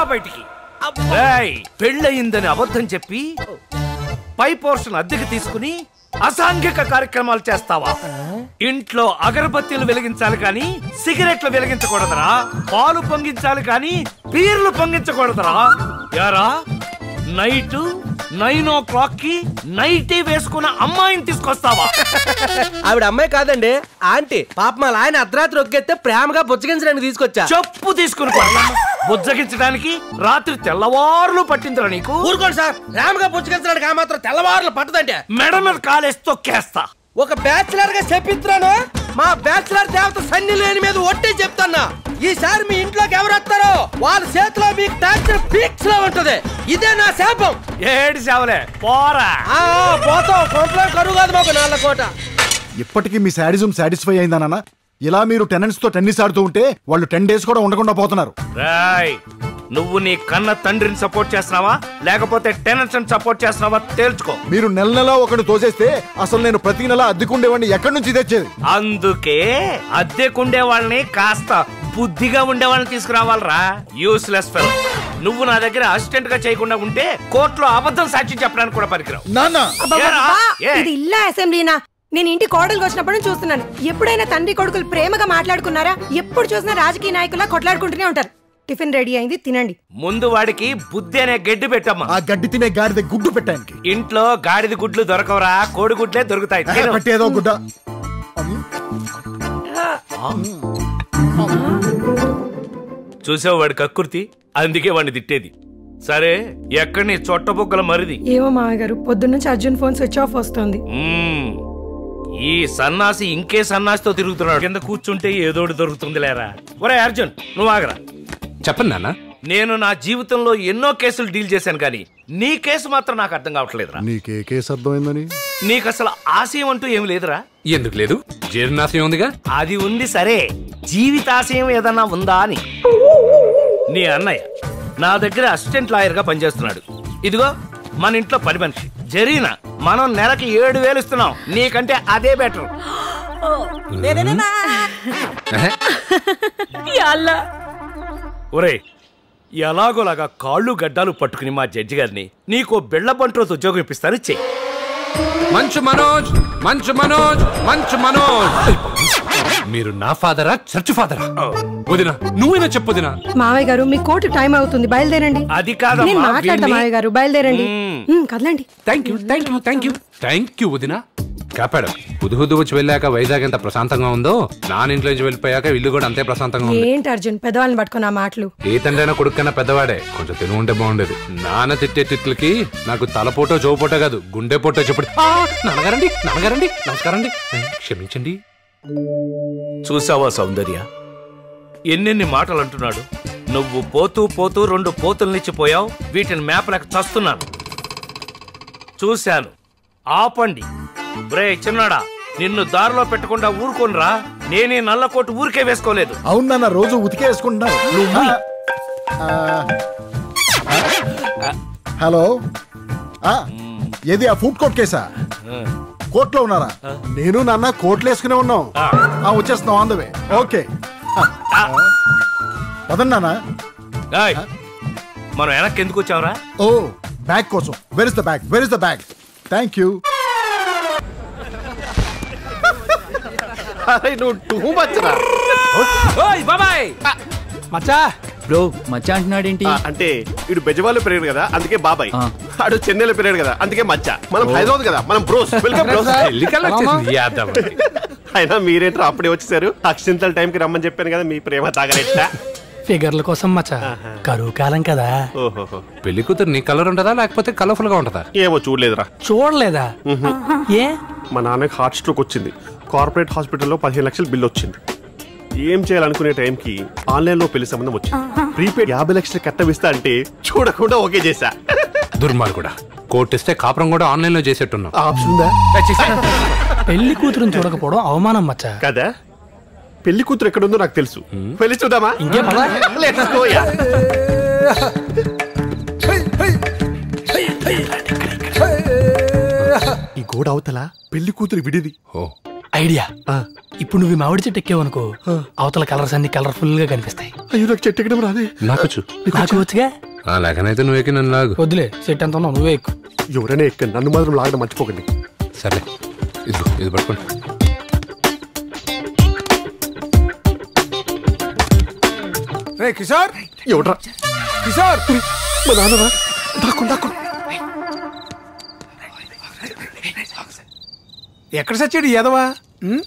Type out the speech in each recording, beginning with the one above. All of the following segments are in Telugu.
బయటికి రేయ్, పెళ్ళయిందని అబద్ధం చెప్పి పై పోర్షన్ అద్దెకి తీసుకుని అసాంఘిక కార్యక్రమాలు చేస్తావా ఇంట్లో అగరబత్తీలు వెలిగించాలి కానీ సిగరెట్లు వెలిగించకూడదురా పాలు పొంగించాలి కానీ బీర్లు పొంగించకూడదురా యారా నైట్ నైన్ ఓ క్లాక్ కి నైటీ వేసుకున్న అమ్మాయిని తీసుకొస్తావా ఆవిడ అమ్మాయి కాదండి ఆంటీ పాప మా ఆయన అర్ధరాత్రి ఒక్కెత్తే ప్రేమగా బుచ్చగించడానికి తీసుకొచ్చా చెప్పు తీసుకుని కొడతా. బుజ్జగించడానికి రాత్రి తెల్లవారులు పట్టిందిరా నీకు ఊరుకోండి సార్ ప్రేమగా బుచ్చగించడానికి ఆ మాత్రం తెల్లవారులు పట్టదంటే మెడ మీద కాలేసి తొక్కేస్తా ఒక బ్యాచిలర్ గా చెప్పిస్తున్నాను మా బ్యాచిలర్ దేవత సన్ని లేని మీద ఒట్టి చెప్తున్నా ఈసారి మీ ఇంట్లోకి ఎవరు వస్తారో వాళ్ళ చేతిలో మీకు టార్చర్ పీక్స్ లో ఉంటది ఇదే నా శాపం ఏడు సేవలే పోరా ఆ, పోతాం కొంట్లో కరువు కాదు మాకు నాళ్ళ కోట ఇప్పటికీ మీ శాడిజం సాటిస్ఫై అయిందా నాన్న ఇలా మీరు టెనెంట్స్ తో టెన్నిస్ ఆడుతూ ఉంటే వాళ్ళు టెన్ డేస్ కూడా ఉండకుండా పోతున్నారు రాయ్ నువ్వు నీ కన్న తండ్రిని సపోర్ట్ చేస్తున్నావా లేకపోతే టెనెంట్స్ సపోర్ట్ చేస్తున్నావా తేల్చుకో మీరు నెల నెల ఒకటి తోసేస్తే అసలు నేను ప్రతి నెల అద్దెకుండేవాడిని ఎక్కడి నుంచి తెచ్చేది అందుకే అద్దెకుండే వాళ్ళని కాస్త బుద్ధిగా ఉండే వాళ్ళని తీసుకురావాలరా యూస్లెస్ ఫెలో నువ్వు నా దగ్గర అసిస్టెంట్ గా చేయకుండా ఉంటే కోర్టులో అబద్ధం సాక్షి చెప్పడానికి కూడా పనికిరావు నాన్న ఏరా? ఏ? ఇది ఇల్లా అసెంబ్లీనా నేను ఇంటి కోడలు వచ్చినప్పటి నుంచి చూస్తున్నాను ఎప్పుడైనా తండ్రి కొడుకులు ప్రేమగా మాట్లాడుకున్నారా ఎప్పుడు చూసినా రాజకీయ నాయకులా కొట్లాడుకుంటూనే ఉంటారు టిఫిన్ రెడీ అయింది తినండి ముందు వాడికి బుద్ధి అనే గడ్డి పెట్టమ్మా ఆ గడ్డి తినే గాడిద గుడ్డు పెట్టానికి ఇంట్లో గాడిద గుడ్లు దొరకవరా కోడి గుడ్లే దొరుకుతాయి తిను. పట్టేదో గుడ్డ చూసావు వాడి కక్కుర్తి అందుకే వాడిని తిట్టేది సరే ఎక్కడి నీ చొట్టబుగ్గల మరిది ఏమో మామయ్య గారు పొద్దున్నుంచి అర్జున్ ఫోన్ స్విచ్ ఆఫ్ వస్తుంది మ్మ్. ఈ సన్నాసి ఇంకే సన్నాసితో తిరుగుతున్నాడు కింద కూర్చుంటే ఏదోటి దొరుకుతుంది లేరా ఒరే అర్జున్ నువ్వు ఆగరా చెప్పండి నాన్న నేను నా జీవితంలో ఎన్నో కేసులు డీల్ చేశాను కానీ నీ కేసు మాత్రం నాకు అర్థం కావట్లేదురా నీకే కేసు అర్థమైందని నీకు అసలు ఆశయం అంటూ ఏం లేదురా ఎందుకు లేదు జీర్ణాశయం ఉందిగా అది ఉంది సరే జీవితాశయం ఏదన్నా ఉందా అని నీ అన్నయ్య నా దగ్గర అసిస్టెంట్ లాయర్ గా పనిచేస్తున్నాడు ఇదిగో మన ఇంట్లో పని మనిషి జరీనా మనం నెలకి ఏడు వేలు ఇస్తున్నాం నీకంటే అదే బెటర్ ఎహె, ఒరే ఎలాగోలాగా కాళ్ళు గడ్డాలు పట్టుకుని మా జడ్జి గారిని నీకో బిళ్ళ బంట్రోతో ఉద్యోగం ఇప్పిస్తాను చెయ్యి మంచు మనోజ్ మంచు మనోజ్ మంచు మనోజ్ మీరు నా ఫాదరా చర్చ్ ఫాదరా వదినా నువ్వైనా చెప్పు వదినా మామయ్య గారు మీ కోర్టు టైం అవుతుంది బయలుదేరండి అది కాదమ్మా, నేను మాట్లాడతా వీణ్ణి- మామయ్య గారు బయలుదేరండి మ్మ్. మ్మ్, కదలండి thank you thank you thank you thank you వదినా కాపాడు హుదు వచ్చి వెళ్ళాక వైజాగ్ ఎంత ప్రశాంతంగా ఉందో నాన్న ఇంట్లో నుంచి వెళ్ళిపోయాక ఇల్లు కూడా అంతే ప్రశాంతంగా ఉంది ఏంటి అర్జున్ పెద్దవాళ్ళని పట్టుకుని ఆ మాటలు ఏ తండ్రైనా కొడుకన్నా పెద్దవాడే కొంచెం తెలుగు ఉంటే బాగుండేది నాన్న తిట్టే తిట్లకి నాకు తలపోటో జోపోటో కాదు గుండె పోటో చెప్పుడు "ఆ, నాన్నగారండి నాన్నగారండి నమస్కారండి క్షమించండి చూసావా సౌందర్య ఎన్నెన్ని మాటలు అంటున్నాడు నువ్వు పోతూ పోతూ రెండు పోతుల్నిచ్చిపోయావు వీటిని మేపలేక చస్తున్నాను చూశాను ఆపండి బ్రే చిన్నాడా నిన్ను దారిలో పెట్టకుండా ఊరుకోనరా నేనే నల్ల కోటు ఊరికే వేసుకోలేదు అవును నాన్న రోజు ఉతికే వేసుకుంటున్నారు నువ్వు ఆ, హలో ఆ, ఏది ఆ ఫుడ్ కోర్ట్ కేసా కోర్టులో ఉన్నారా నేను నాన్న కోర్టులో వేసుకునే ఉన్నాం ఆ. ఆ, వచ్చేస్తున్నాం ఆన్ ద వే ఓకే ఆ, పదండి నాన్న ఏయ్, మనం వెనక్కి ఎందుకు వచ్చావురా ఓ బ్యాగ్ కోసం where is the bag where is the bag thank you నువ్వు టూ మచ్చరా ఓయ్ బాబాయ్ మచ్చా బ్రో మచ్చా అంటున్నాడేంటి అంటే ఇడు బెజవాళ్ళు పెరిగాడు కదా అందుకే బాబాయ్ ఆ. ఆడు చెన్నైలో పెరిగాడు కదా అందుకే మచ్చ మనం హైదరాబాద్ కదా మనం బ్రోస్ వెల్కమ్ బ్రోస్ పెళ్లికల్లా వచ్చేసింది యాదవ్ అయినా మీరేంట్రా అప్పుడే వచ్చేసారు అక్షింతల టైం కి రమ్మని చెప్పాను కదా మీ ప్రేమ తాగలెట్టా ఫిగర్ల కోసం మచ్చా కరువు కాలం కదా ఓహోహో పెళ్లి కూతురు నీ కలర్ ఉంటుందా లేకపోతే కలర్ఫుల్ గా ఉంటుందా ఏమో చూడలేదురా చూడలేదా ఏ మా నాన్నకి హార్ట్ స్ట్రోక్ వచ్చింది కార్పొరేట్ హాస్పిటల్లో పదిహేను లక్షల బిల్ వచ్చింది ఏం చేయాలనుకునే టైంకి ఆన్లైన్ లో పెళ్లి సంబంధం వచ్చింది ప్రీపెయిడ్ యాభై లక్షలు కట్టవిస్తా అంటే చూడకుండా ఓకే చేశా దుర్మార్ కూడా కోర్టు ఇస్తే కాపురం కూడా ఆన్లైన్ లో చేసేట్టున్నాం ఆ ఆప్షన్ ఉందా పెళ్లి కూతురుని చూడకపోవడం అవమానం మచ్చా కదా పెళ్లి కూతురు ఎక్కడుందో నాకు తెలుసు పెళ్లి చూద్దామా ఇంకే పద. Let's go, yeah. ఈ గోడ అవతల పెళ్లి కూతురు విడిది ఓ ఐడియా ఇప్పుడు నువ్వు ఈ మామిడి చెట్టు ఎక్కేవనుకో అవతల కలర్స్ అన్ని కలర్ఫుల్ గా కనిపిస్తాయి అయ్యో నాకు చెట్టు ఎక్కడం రాదే నాకు చూ నాకు వచ్చుగా ఆ లేకనైతే నువ్వు ఎక్కి నన్ను లాగు వద్దులే చెట్టు ఎంత ఉన్నావు నువ్వే ఎక్కు ఎవరైనా ఎక్కండి నన్ను మాత్రం లాగడం మర్చిపోకండి సర్లే ఇదిగో ఇది పట్టుకోండి రే కిషోర్ ఎవడ్రా కిషోర్ మా నాన్నరా దాక్కు దాక్కు ఎక్కడ సచ్చాడు ఎదవా ఉం?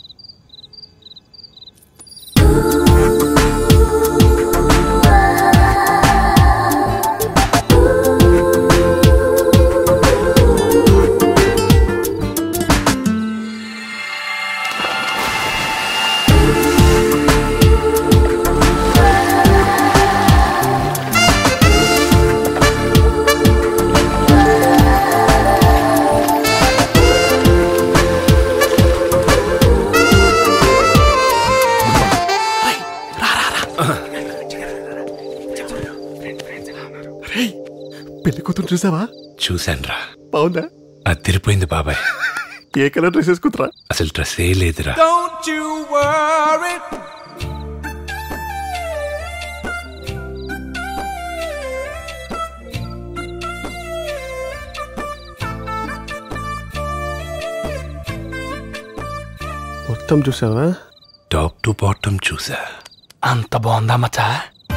పెళ్లి కూతురు చూసావా చూశానురా బాగుందా అదిరిపోయింది బాబాయ్ ఏ కలర్ డ్రెస్ వేసుకుంటారా అసలు డ్రెస్ ఏ లేదురా Don't you worry. మొత్తం చూసావా టాప్ టు బాటమ్ చూసా అంత బాగుందా మచ్చా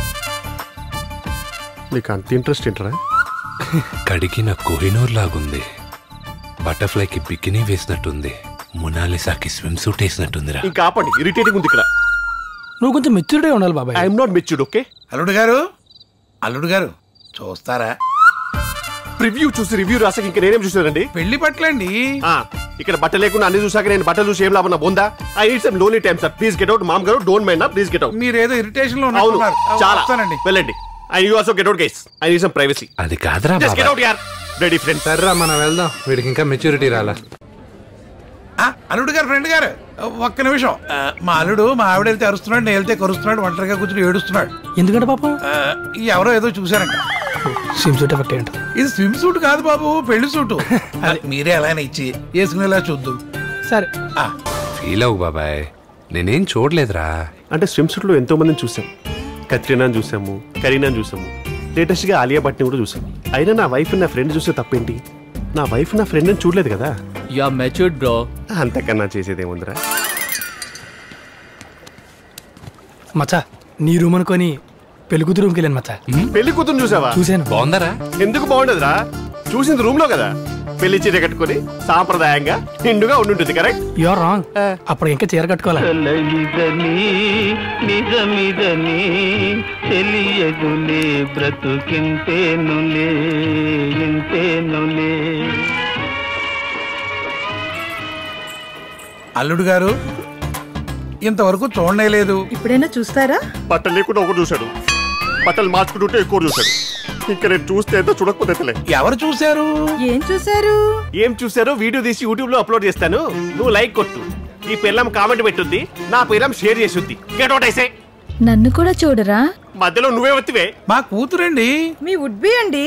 నీకు అంత ఇంట్రెస్ట్ ఏంటరా కడిగిన కోహినూర్ లాగుంది బటర్ఫ్లైకి బికినీ వేసినట్టుంది మునాలిసాకి స్విమ్ సూట్ వేసినట్టుందిరా ఇంకా ఆపండి ఇరిటేటింగ్ ఉంది ఇక్కడ నువ్వు కొంచెం మెచ్యూరిటీ ఉండాలి బాబాయ్ ఐఎమ్ నాట్ మెచ్యూర్డ్ ఓకే అల్లుడు గారు అల్లుడు గారు చూస్తారా ప్రివ్యూ చూసి రివ్యూ రాసాక ఇంకా నేనేం చూసానండి పెళ్లి పట్లండి ఆ, ఇక్కడ బట్ట లేకుండా అన్ని చూసాక నేను బట్టలు చూసి ఏం లాభం నా బొందా I need some lonely time sir please get out mom గారు డోంట్ మైండ్ నా ప్లీజ్ గెట్ అవుట్ మీరేదో ఇరిటేషన్ లో అవును ఉన్నట్టున్నారు. ఆ, చాలా వస్తానండి వెళ్ళండి I you also get out guys I need some privacy అది కాదురా జస్ట్ గెట్ బాబాయ్ అవుట్ యార్ రెడీ ఫ్రెండ్స్ సర్రా మనం వెళ్దాం వీడికి ఇంకా మెచ్యూరిటీ రాలా ఆ, అల్లుడు గారు ఫ్రెండ్ గారు ఒక్క నిమిషం ఆ, మా అల్లుడు మా ఆవిడ వెళ్తే అరుస్తున్నాడు నేను వెళ్తే కరుస్తున్నాడు ఒంటరిగా కూర్చుని ఏడుస్తున్నాడు ఎందుకంటే పాపం ఆ, ఎవరో ఏదో చూశారంట స్విమ్ సూట్ ఎఫెక్ట్ ఏంటో ఇది స్విమ్ సూట్ కాదు బాబు పెళ్లి సూట్ అది మీరే అలానే ఇచ్చి వేసుకునేలా చూద్దు సరే ఆ, ఫీల్ అవ్వు బాబాయ్ నేనేం చూడలేదురా అంటే స్విమ్ సూట్ లో ఎంతో మందిని చూసాం కత్రినాని చూసాము కరీనాని చూసాము లేటెస్ట్ గా ఆలియా భట్ని కూడా చూసాం అయినా నా వైఫ్ నా ఫ్రెండ్ చూస్తే తప్పేంటి నా వైఫ్ నా ఫ్రెండ్ అని చూడలేదు కదా యా మెచ్యూర్డ్ బ్రో అంతకన్నా చేసేదేముందిరా మచ్చా నీ రూమ్ అనుకొని పెళ్లికూతురు రూమ్కి వెళ్ళాను మచ్చా పెళ్లి కూతురు చూసావా చూశాను బాగుందరా ఎందుకు బాగుండదురా చూసింది రూమ్ లో కదా పెళ్లి చీర కట్టుకొని సాంప్రదాయంగా నిండుగా ఉండుంటుంది కరెక్ట్ యువర్ రాంగ్ అప్పుడు ఇంకా చీర కట్టుకోవాలి కలయిదని నిజమిదని తెలియదులే బ్రతుకింతేనులే ఇంతేనులే అల్లుడు గారు ఇంతవరకు చూడనే లేదు ఇప్పుడైనా చూస్తారా బట్టలు లేకుండా ఒకటి చూశాడు బట్టలు మార్చుకుంటుంటే ఎక్కువ చూశాడు ఇంకా నేను చూస్తే ఎంత చూడకపోతే తెలే ఎవరు చూశారు ఏం చూసారు ఏం చూసారో వీడియో తీసి యూట్యూబ్ లో అప్లోడ్ చేస్తాను నువ్వు లైక్ కొట్టు ఈ పిల్లం కామెంట్ పెట్టుద్ది నా పిల్లం షేర్ చేసుద్ది గెట్ అవుట్ అయితే నన్ను కూడా చూడరా మధ్యలో నువ్వే వత్తివే మా కూతురండి మీ వుడ్ బి అండి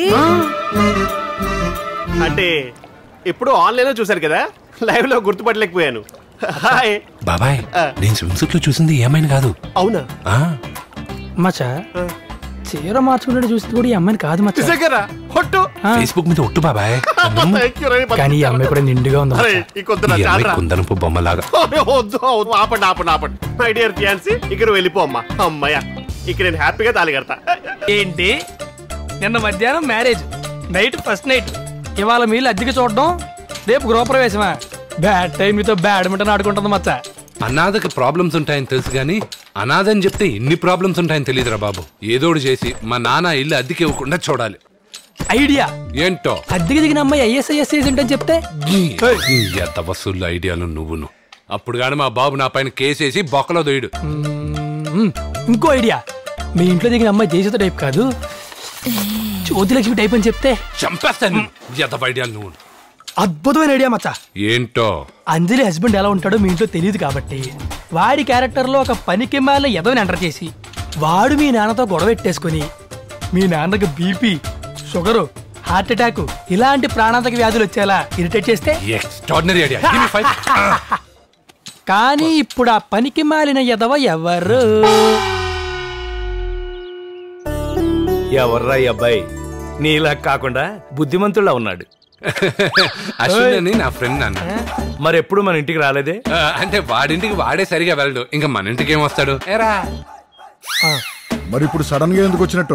అంటే ఇప్పుడు ఆన్లైన్ లో చూశారు కదా లైవ్ లో గుర్తుపట్టలేకపోయాను హాయ్ బాబాయ్ నేను స్విమ్ సూట్ లో చూసింది ఏమైనా కాదు అవునా ఆ మచ్చా చీర మార్చుకుంటే చూసింది కూడా ఈ అమ్మాయిని కాదు మచ్చా నిజంగారా హొట్టు ఆ, ఫేస్బుక్ మీద ఒట్టు బాబాయ్ Thank you, రండి, కానీ ఈ అమ్మాయి కూడా నిండుగా ఉంది అరే మచ్చా. ఈ కొద్దిగా ఈ అమ్మాయి చాలరా కుందనపు బొమ్మలాగా అయ్యో, వద్దు వద్దు, ఆపండి ఆపండి ఆపండి మై డియర్ ఫియాన్సీ ఇక్కడ వెళ్ళిపో అమ్మా అమ్మయ్య ఇక నేను హ్యాపీగా తాళి కడతా ఏంటి నిన్న మధ్యాహ్నం మ్యారేజ్ నైట్ ఫస్ట్ నైట్ ఇవాళ మీళ్ళు అద్దెకి చూడడం రేపు గృహప్రవేశమా బ్యాడ్ టైం మీతో బ్యాడ్మింటన్ ఆడుకుంటుంది మచ్చా అనాథకి ప్రాబ్లమ్స్ ఉంటాయని తెలుసు కానీ అనాథని చెప్తే ఇన్ని ప్రాబ్లమ్స్ ఉంటాయని తెలియదురా బాబు ఏదోడు చేసి మా నాన్న ఇల్లు అద్దెకి ఇవ్వకుండా చూడాలి ఐడియా ఏంటో అద్దెకి దిగిన అమ్మాయి ఐఎస్ఐఎస్ ఏజెంట్ అని చెప్తే ఎంత వసూళ్ళు ఐడియాలు నువ్వును అప్పుడు కానీ మా బాబు నా పైన కేసేసి బొక్కలో దొయ్యడు మ్మ్, ఇంకో ఐడియా మీ ఇంట్లో దిగిన అమ్మాయి జయసుత టైప్ కాదు జ్యోతిలక్ష్మి టైప్ అని చెప్తే చంపేస్తాను ఎంత ఐడియాలు నువ్వు అద్భుతమైన ఐడియా మచ్చా ఏంటో అంజలి హస్బెండ్ ఎలా ఉంటాడో మీ ఇంట్లో తెలియదు కాబట్టి వాడి క్యారెక్టర్లో ఒక పనికి మాలిన ఎదవని ఎంటర్ చేసి వాడు మీ నాన్నతో గొడవ పెట్టేసుకుని మీ నాన్నకి బీపీ షుగరు హార్ట్ అటాక్ ఇలాంటి ప్రాణాంతక వ్యాధులు వచ్చేలా ఇరిటేట్ చేస్తే ఎక్స్ట్రాడినరీ ఐడియా కానీ ఇప్పుడు ఆ పనికి మాలిన ఎదవ ఎవరు ఎవర్రా ఈ అబ్బాయి నీలా కాకుండా బుద్ధిమంతుల్లా ఉన్నాడు అశ్విన్ అని నా ఫ్రెండ్ నాన్న మరి ఎప్పుడు మన ఇంటికి రాలేదే ఆ, అంటే వాడింటికి వాడే సరిగా వెళ్ళడు ఇంకా మన ఇంటికి ఏం వస్తాడు ఏరా మరి ఇప్పుడు సడన్ గా ఎందుకు వచ్చినట్టు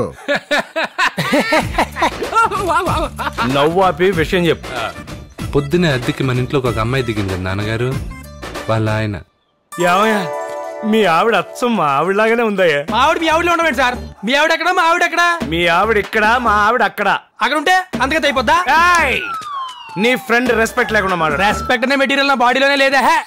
నవ్వు ఆపి విషయం చెప్పు పొద్దునే అద్దెకి మన ఇంట్లోకి ఒక అమ్మాయి దిగింది నాన్నగారు వాళ్ళ ఆయన ఏమయ్యా మీ ఆవిడ అచ్చం మా ఆవిడలాగానే ఉందయ్యా మా ఆవిడ మీ ఆవిడలో ఉండమేంటి సార్ మీ ఆవిడ ఎక్కడ మా ఆవిడ ఎక్కడ మీ ఆవిడ ఇక్కడ మా ఆవిడ అక్కడ అక్కడ ఉంటే అందుకే అయిపోద్దా ఏయ్! నీ ఫ్రెండ్ రెస్పెక్ట్ లేకుండా మాట్లాడు రెస్పెక్ట్ అనే మెటీరియల్ నా బాడీలోనే లేదా హే?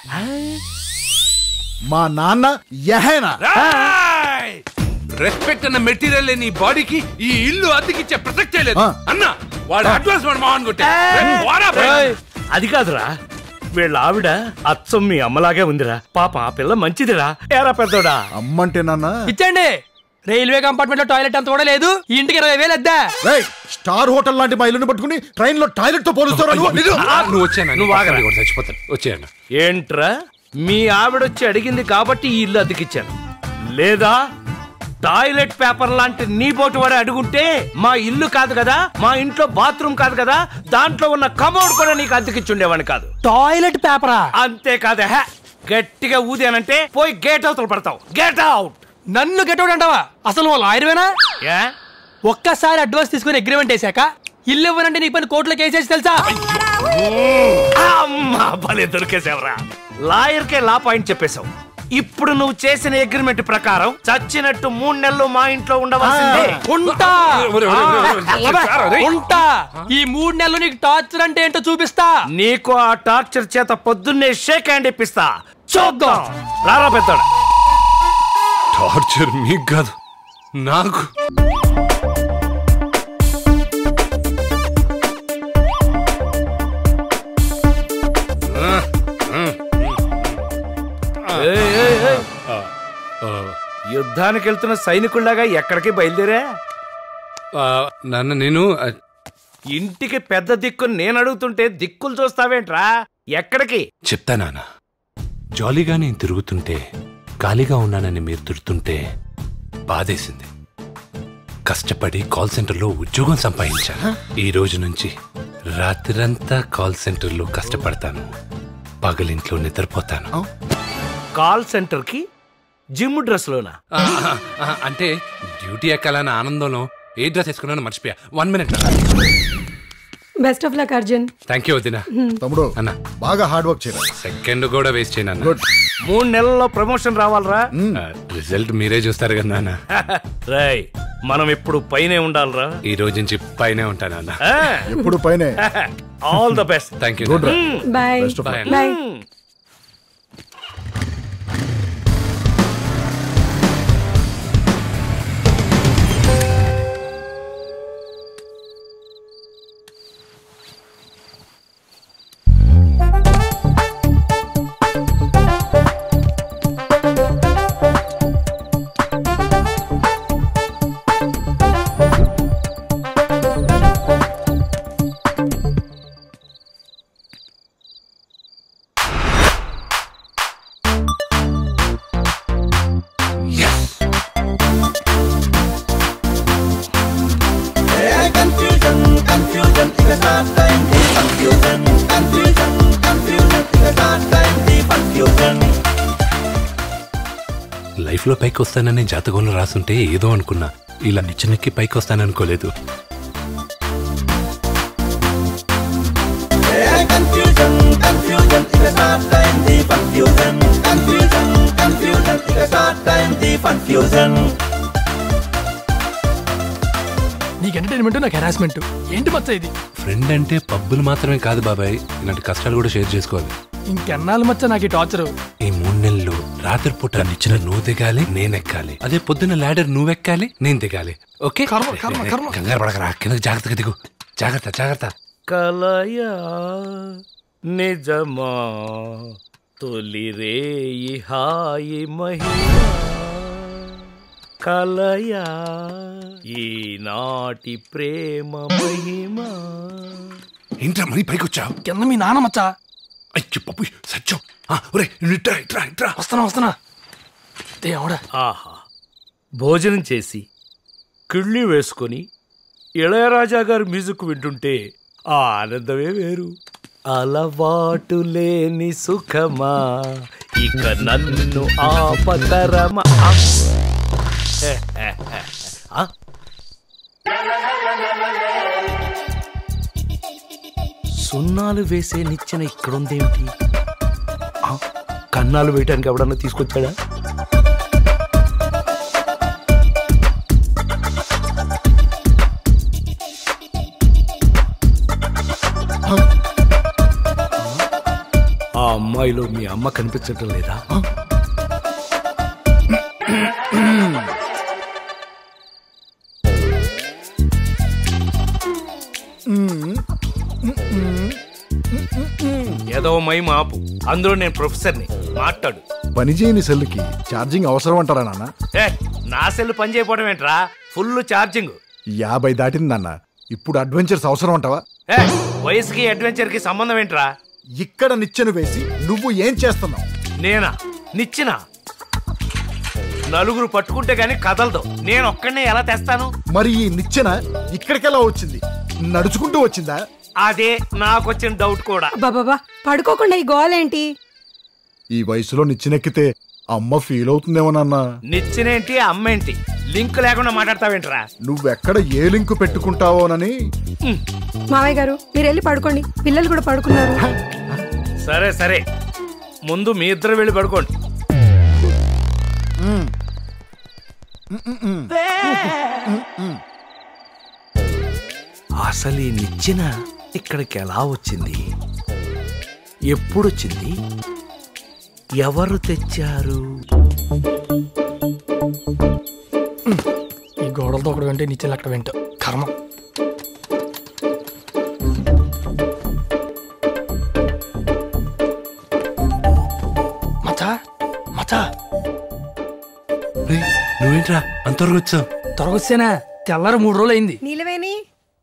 మా నాన్న యహేనా రెస్పెక్ట్ అన్న మెటీరియల్ నీ బాడీకి ఈ ఇల్లు అద్దెకిచ్చే ప్రసక్తే లేదు ఆ. అన్న వాడు అడ్వాన్స్ వాడు మామని కొట్టే ఏయ్! అది కాదురా వీళ్ళ ఆవిడ అచ్చం మీ అమ్మలాగే ఉందిరా పాప ఆ పిల్ల మంచిదిరా ఏరా పెద్దోడా అమ్మంటే నాన్న ఇచ్చండి రైల్వే కంపార్ట్మెంట్ లో టాయిలెట్ అంత కూడా లేదు ఈ ఇంటికి ఇరవై వేలు అద్దా రేయ్ స్టార్ హోటల్ లాంటి మా ఇల్లుని పట్టుకుని ట్రైన్ లో టాయిలెట్ తో పోలుస్తారా నువ్వు? నిన్ను? నువ్వు వచ్చాను నువ్వు ఆగరా. చచ్చిపోతాను వచ్చాను ఏంట్రా మీ ఆవిడొచ్చి అడిగింది కాబట్టి ఈ ఇల్లు అతికిచ్చాను లేదా టాయిలెట్ పేపర్ లాంటి నీ బోటు వాడు అడుగుంటే మా ఇల్లు కాదు కదా మా ఇంట్లో బాత్రూమ్ కాదు కదా దాంట్లో ఉన్న కమోడ్ కూడా నీకు అద్దెకిచ్చుండేవాడిని కాదు టాయిలెట్ పేపరా అంతేకాదు హే గట్టిగా ఊదానంటే పోయి గేట్ అవతల పడతావు గేట్ అవుట్ నన్ను గెటౌట్ అంటావా అసలు వాళ్ళు ఆయుర్వేనా ఏ ఒక్కసారి అడ్వాన్స్ తీసుకుని అగ్రిమెంట్ వేసాక ఇల్లు ఇవ్వనంటే నీ పని కోర్టులో కేసేసి తెలుసా అమ్మా భలే దొరికేసావురా లాయర్కే లా పాయింట్ చెప్పేశావు ఇప్పుడు నువ్వు చేసిన అగ్రిమెంట్ ప్రకారం చచ్చినట్టు మూడు నెలలు మా ఇంట్లో ఉండవలసిందే ఉంటా ఉంటా ఈ మూడు నెలలు నీకు టార్చర్ అంటే ఏంటో చూపిస్తా నీకు ఆ టార్చర్ చేత పొద్దున్నే షేక్ హ్యాండ్ ఇప్పిస్తా చూద్దాం రారా పెద్దోడా టార్చర్ మీకు కాదు నాకు ఏయ్, ఏయ్, ఏయ్. యుద్ధానికి వెళ్తున్న సైనికుల్లాగా ఎక్కడికి బయలుదేరా ఆ, నాన్న నేను ఆ, ఇంటికి పెద్ద దిక్కు నేను అడుగుతుంటే దిక్కులు చూస్తావేంట్రా ఎక్కడికి చెప్తా నాన్న జాలీగా నేను తిరుగుతుంటే ఖాళీగా ఉన్నానని మీరు తిడుతుంటే బాధేసింది కష్టపడి కాల్ సెంటర్లో ఉద్యోగం సంపాదించాను ఈ రోజు నుంచి రాత్రంతా కాల్ సెంటర్లో కష్టపడతాను పగలింట్లో నిద్రపోతాను కాల్ సెంటర్ కి జిమ్ డ్రెస్ లోనా ఆ, ఆ, ఆ, అంటే డ్యూటీ ఎక్కాలన్న ఆనందంలో ఏ డ్రెస్ వేసుకున్నాను మర్చిపోయా one minute best of luck Arjun thank you వదినా తమ్ముడు అన్న బాగా హార్డ్ వర్క్ చేయరా సెకండ్ కూడా వేస్ట్ చేయను అన్న గుడ్ మూడు నెలల్లో ప్రమోషన్ రావాలరా ఆ, రిజల్ట్ మీరే చూస్తారు కదా నాన్న రేయ్ మనం ఇప్పుడు పైనే ఉండాలిరా ఈ రోజు నుంచి పైనే ఉంటాను అన్న ఎప్పుడు పైనే all the best thank you good రా bye Best of luck. Bye. Bye life లో పైకి వస్తానని జాతకంలో రాసుంటే ఏదో అనుకున్నా ఇలా నిచ్చెనెక్కి పైకి వస్తాననుకోలేదు నీకు ఎంటర్టైన్మెంట్ నాకు హెరాస్మెంట్ ఏంటి మచ్చ ఇది ఫ్రెండ్ అంటే పబ్బులు మాత్రమే కాదు బాబాయ్ ఇలాంటి కష్టాలు కూడా షేర్ చేసుకోవాలి ఇంకెన్నాళ్ళు మచ్చ నాకు ఈ టార్చర్ ఈ మూడు నెలలు రాత్రిపూట నిచ్చెన నువ్వు దిగాలి నేను ఎక్కాలి అదే పొద్దున్న లాడర్ నువ్వు ఎక్కాలి నేను దిగాలి ఓకే కర్మ, కర్మ, కర్మ. కంగారు పడకరా కిందకి జాగ్రత్తగా దిగు జాగ్రత్త జాగ్రత్త కలయా నిజమా తొలి రేయి హాయి మహిమా కలయా ఈనాటి ప్రేమ మహిమా ఏంట్రా మరీ పైకి వచ్చావు కింద మీ నాన్న మచ్చ అయ్యో పప్పు సత్యం వస్తున్నా వస్తున్నా దేవుడా ఆహా భోజనం చేసి కిళ్ళి వేసుకొని ఇళయరాజా గారి మ్యూజిక్ వింటుంటే ఆ ఆనందమే వేరు అలవాటు లేని సుఖమా ఇక నన్ను ఆపతరమా ఆ? సున్నాలు వేసే నిచ్చెన ఇక్కడుందేమిటి ఆ, కన్నాలు వేయటానికి ఎవడన్నా తీసుకొచ్చాడా ఆ అమ్మాయిలో మీ అమ్మ కనిపించటం లేదా ఏదో మై మాపు అందులో నేను ప్రొఫెసర్ని మాట్లాడు పని చేయని సెల్కి ఛార్జింగ్ అవసరం అంటారా నాన్న ఏ నా సెల్ పని చేయకపోవడం ఏంట్రా ఫుల్ ఛార్జింగ్ యాభై దాటిందన్న ఇప్పుడు అడ్వెంచర్స్ అవసరం అంటావా ఏ వయసుకి అడ్వెంచర్ కి సంబంధం ఏంట్రా ఇక్కడ నిచ్చెను వేసి నువ్వు ఏం చేస్తున్నావు నేనా నిచ్చిన నలుగురు పట్టుకుంటే గాని కదలదు నేను ఒక్కడనే ఎలా తెస్తాను మరి ఈ నిచ్చెన ఇక్కడికెలా వచ్చింది నడుచుకుంటూ వచ్చిందా అదే నాకొచ్చిన డౌట్ కూడా బాబా పడుకోకుండా ఈ గోల్ ఏంటి ఈ వయసులో నిచ్చెనెక్కితే అమ్మ ఫీల్ అవుతుందేమో నాన్న నిచ్చినేంటి అమ్మేంటి లింక్ లేకుండా మాట్లాడతావేంట్రా నువ్వెక్కడ ఏ లింకు పెట్టుకుంటావోనని మావయ్య గారు మీరు వెళ్ళి పడుకోండి పిల్లలు కూడా పడుకున్నారు సరే సరే ముందు మీ ఇద్దరు వెళ్ళి పడుకోండి అసలు ఈ నిచ్చిన ఇక్కడికి ఎలా వచ్చింది ఎప్పుడు వచ్చింది ఎవరు తెచ్చారు ఈ గోడలతో ఒకటి వెంటే నిచ్చెలు అక్కడ వెంట కర్మ మచ్చా మచ్చా నువ్వేంట్రా అంతవరకు వచ్చావు త్వరగొచ్చానా తెల్లారి మూడు రోజులు అయింది నీలవేణి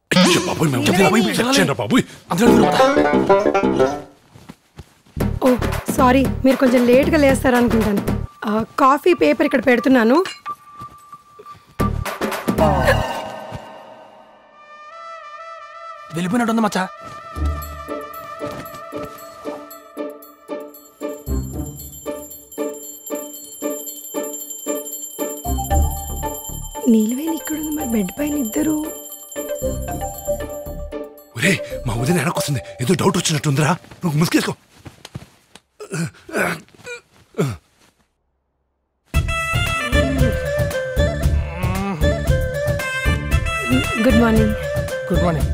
ఓ సారీ మీరు కొంచెం లేట్గా లేస్తారు అనుకుంటాను ఆ, కాఫీ పేపర్ ఇక్కడ పెడుతున్నాను వెళ్ళిపోయినట్టుంది మచ్చా నీలవేణి ఇక్కడ ఉంది మరి బెడ్ పైన ఇద్దరు ఒరే మా వదిన వెనకొస్తుంది ఏదో డౌట్ వచ్చినట్టుందిరా నువ్వు ముసుకేసుకో గుడ్ మార్నింగ్ గుడ్ మార్నింగ్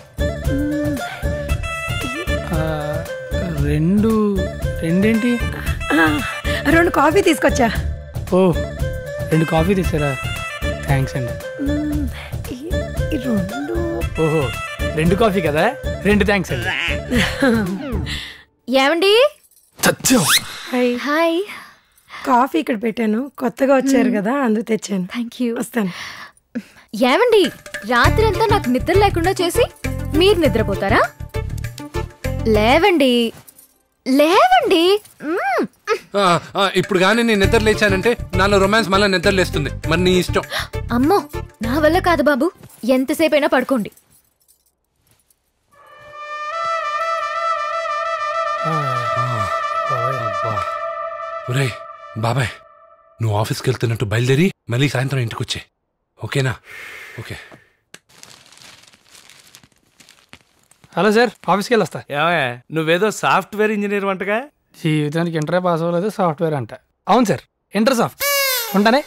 ఆ, రెండు రెండేంటి ఆ, రెండు కాఫీ తీసుకొచ్చా ఓ రెండు కాఫీ తెచ్చారా థ్యాంక్స్ అండి మ్మ్, ఈ- ఈ రెండు ఓహో రెండు కాఫీ కదా రెండు థ్యాంక్స్ అండి ఏమండి సత్యం హాయ్ హాయ్ కాఫీ ఇక్కడ పెట్టాను కొత్తగా వచ్చారు కదా అందుకు తెచ్చాను థ్యాంక్ యూ వస్తాను ఏమండి రాత్రి అంతా నాకు నిద్ర లేకుండా చేసి మీరు నిద్రపోతారా లేవండి లేవండి మ్మ్. ఆ, ఆ, ఇప్పుడు కానీ నేను నిద్ర లేచానంటే నాలో రొమాన్స్ మళ్ళీ నిద్ర లేస్తుంది మరి నీ ఇష్టం అమ్మో నా వల్ల కాదు బాబు ఎంతసేపు అయినా పడుకోండి ఒరేయ్ బాబాయ్ నువ్వు ఆఫీస్కి వెళ్తున్నట్టు బయలుదేరి మళ్ళీ సాయంత్రం ఇంటికి వచ్చే ఓకేనా ఓకే హలో సార్ ఆఫీస్కి వెళ్ళి వస్తా ఏమే నువ్వేదో సాఫ్ట్వేర్ ఇంజనీర్ వంటగా జీవితానికి ఇంటరే పాస్ అవ్వలేదు సాఫ్ట్వేర్ అంట అవును సార్ ఇంటర్ సాఫ్ట్ ఉంటానే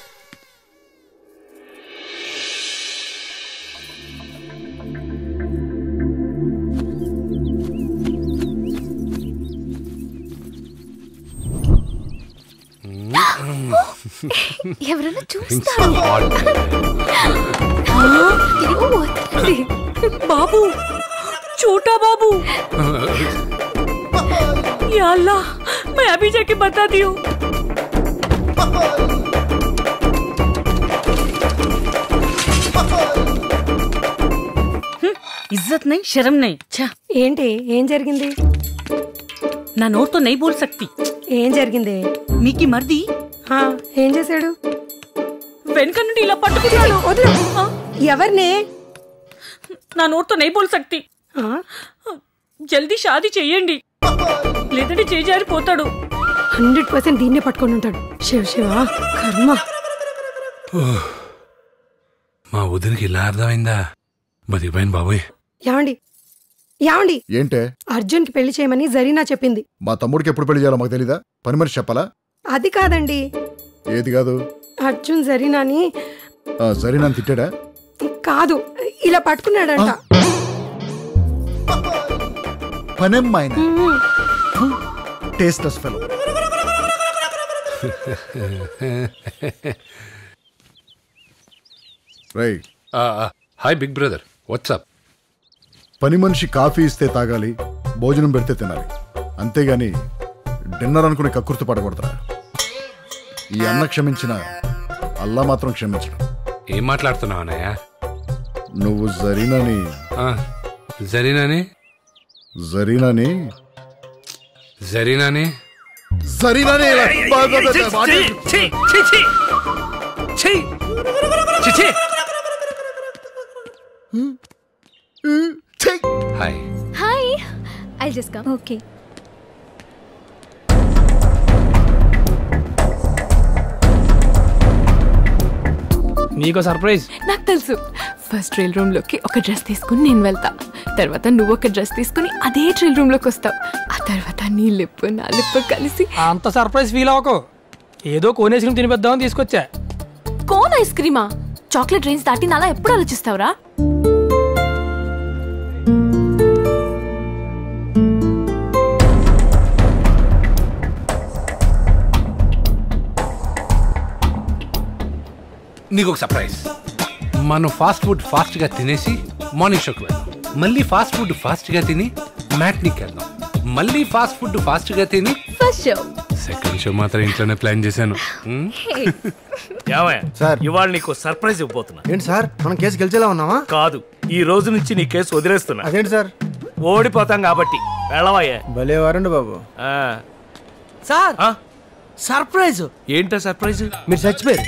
ఎవరైనా చూస్తారు बाबू छोटा बाबू या अल्लाह मैं अभी जाके बताती हूँ हम्म, इज्जत नहीं शर्म नहीं अच्छा ఏంటి ఏం జరిగింది ना नोट तो नहीं बोल सकती ఏం జరిగింది మీకు మరిది ఆ, ఏం చేశాడు వెనక నుండి ఇలా పట్టుకున్నాడు వదిలు. ఎవరిని నా నోట్తో నైపోల్ శక్తి జల్దీ షాదీ చెయ్యండి లేదంటే చేజారిపోతాడు హండ్రెడ్ పర్సెంట్ దీన్నే పట్టుకొని ఉంటాడు శివ శివ కర్మ మా వదినకి ఇలా అర్థమైందా బతికిపోయింది బాబోయ్ ఏమండి ఏమండి ఏంటే అర్జున్ కి పెళ్లి చేయమని జరీనా చెప్పింది మా తమ్ముడికి ఎప్పుడు పెళ్లి చేయాలో మాకు తెలీదా పని మనిషి చెప్పాలా అది కాదండి ఏది కాదు అర్జున్ జరీనాని ఆ, సరే నన్ను తిట్టాడా కాదు ఇలా పట్టుకున్నాడంట పనెమ్మాయన టేస్ట్లెస్ ఫెలో రై హాయ్ బిగ్ బ్రదర్ వాట్సాప్ పని మనిషి కాఫీ ఇస్తే తాగాలి భోజనం పెడితే తినాలి అంతేగాని డిన్నర్ అనుకునే కక్కుర్తి పడకూడదురా ఈ అన్న క్షమించిన అల్లా మాత్రం క్షమించడు ఏం మాట్లాడుతున్నావు అన్నయ్య నువ్వు జరీనాని జరీనాని జరీనాని జరీనాని జరీనాని hi hi I just come okay నీకో సర్ప్రైజ్ నాకు తెలుసు ఫస్ట్ ట్రైల్ రూమ్ లోకి ఒక డ్రెస్ తీసుకుని నేను వెళ్తా తర్వాత నువ్వు ఒక డ్రెస్ తీసుకుని అదే ట్రైల్ రూమ్ లోకి వస్తావు ఆ తర్వాత నీ లిప్ నా లిప్ కలిసి అంత సర్ప్రైజ్ ఫీల్ అవ్వకు ఏదో కోనేసుకుని తినిపిద్దామని తీసుకొచ్చా కోన్ ఐస్ క్రీమా చాక్లెట్ రేంజ్ దాటి అలా ఎప్పుడు ఆలోచిస్తావురా నీకు ఒక సర్ప్రైజ్ మనం ఫాస్ట్ ఫుడ్ ఫాస్ట్ గా తినేసి మార్నింగ్ షోకి వెళ్దాం మళ్ళీ ఫాస్ట్ ఫుడ్ ఫాస్ట్ గా తిని మ్యాట్నికి వెళ్దాం మళ్ళీ ఫాస్ట్ ఫుడ్ ఫాస్ట్ గా తిని ఫస్ట్ షో సెకండ్ షో మాత్రం ఇంట్లోనే ప్లాన్ చేశాను ఉమ్. సార్ ఇవాళ నీకు సర్ప్రైజ్ ఇవ్వబోతున్నా ఏంటి సార్ మనం కేసు గెలిచేలా ఉన్నావా కాదు ఈ రోజు నుంచి నీ కేసు వదిలేస్తున్నా అదేంటి సార్ ఓడిపోతాం కాబట్టి వెళ్ళవయ్యా భలే వారండి బాబు ఆ, సార్ సర్ప్రైజ్ ఏంటా సర్ప్రైజ్ మీరు చచ్చిపోయారు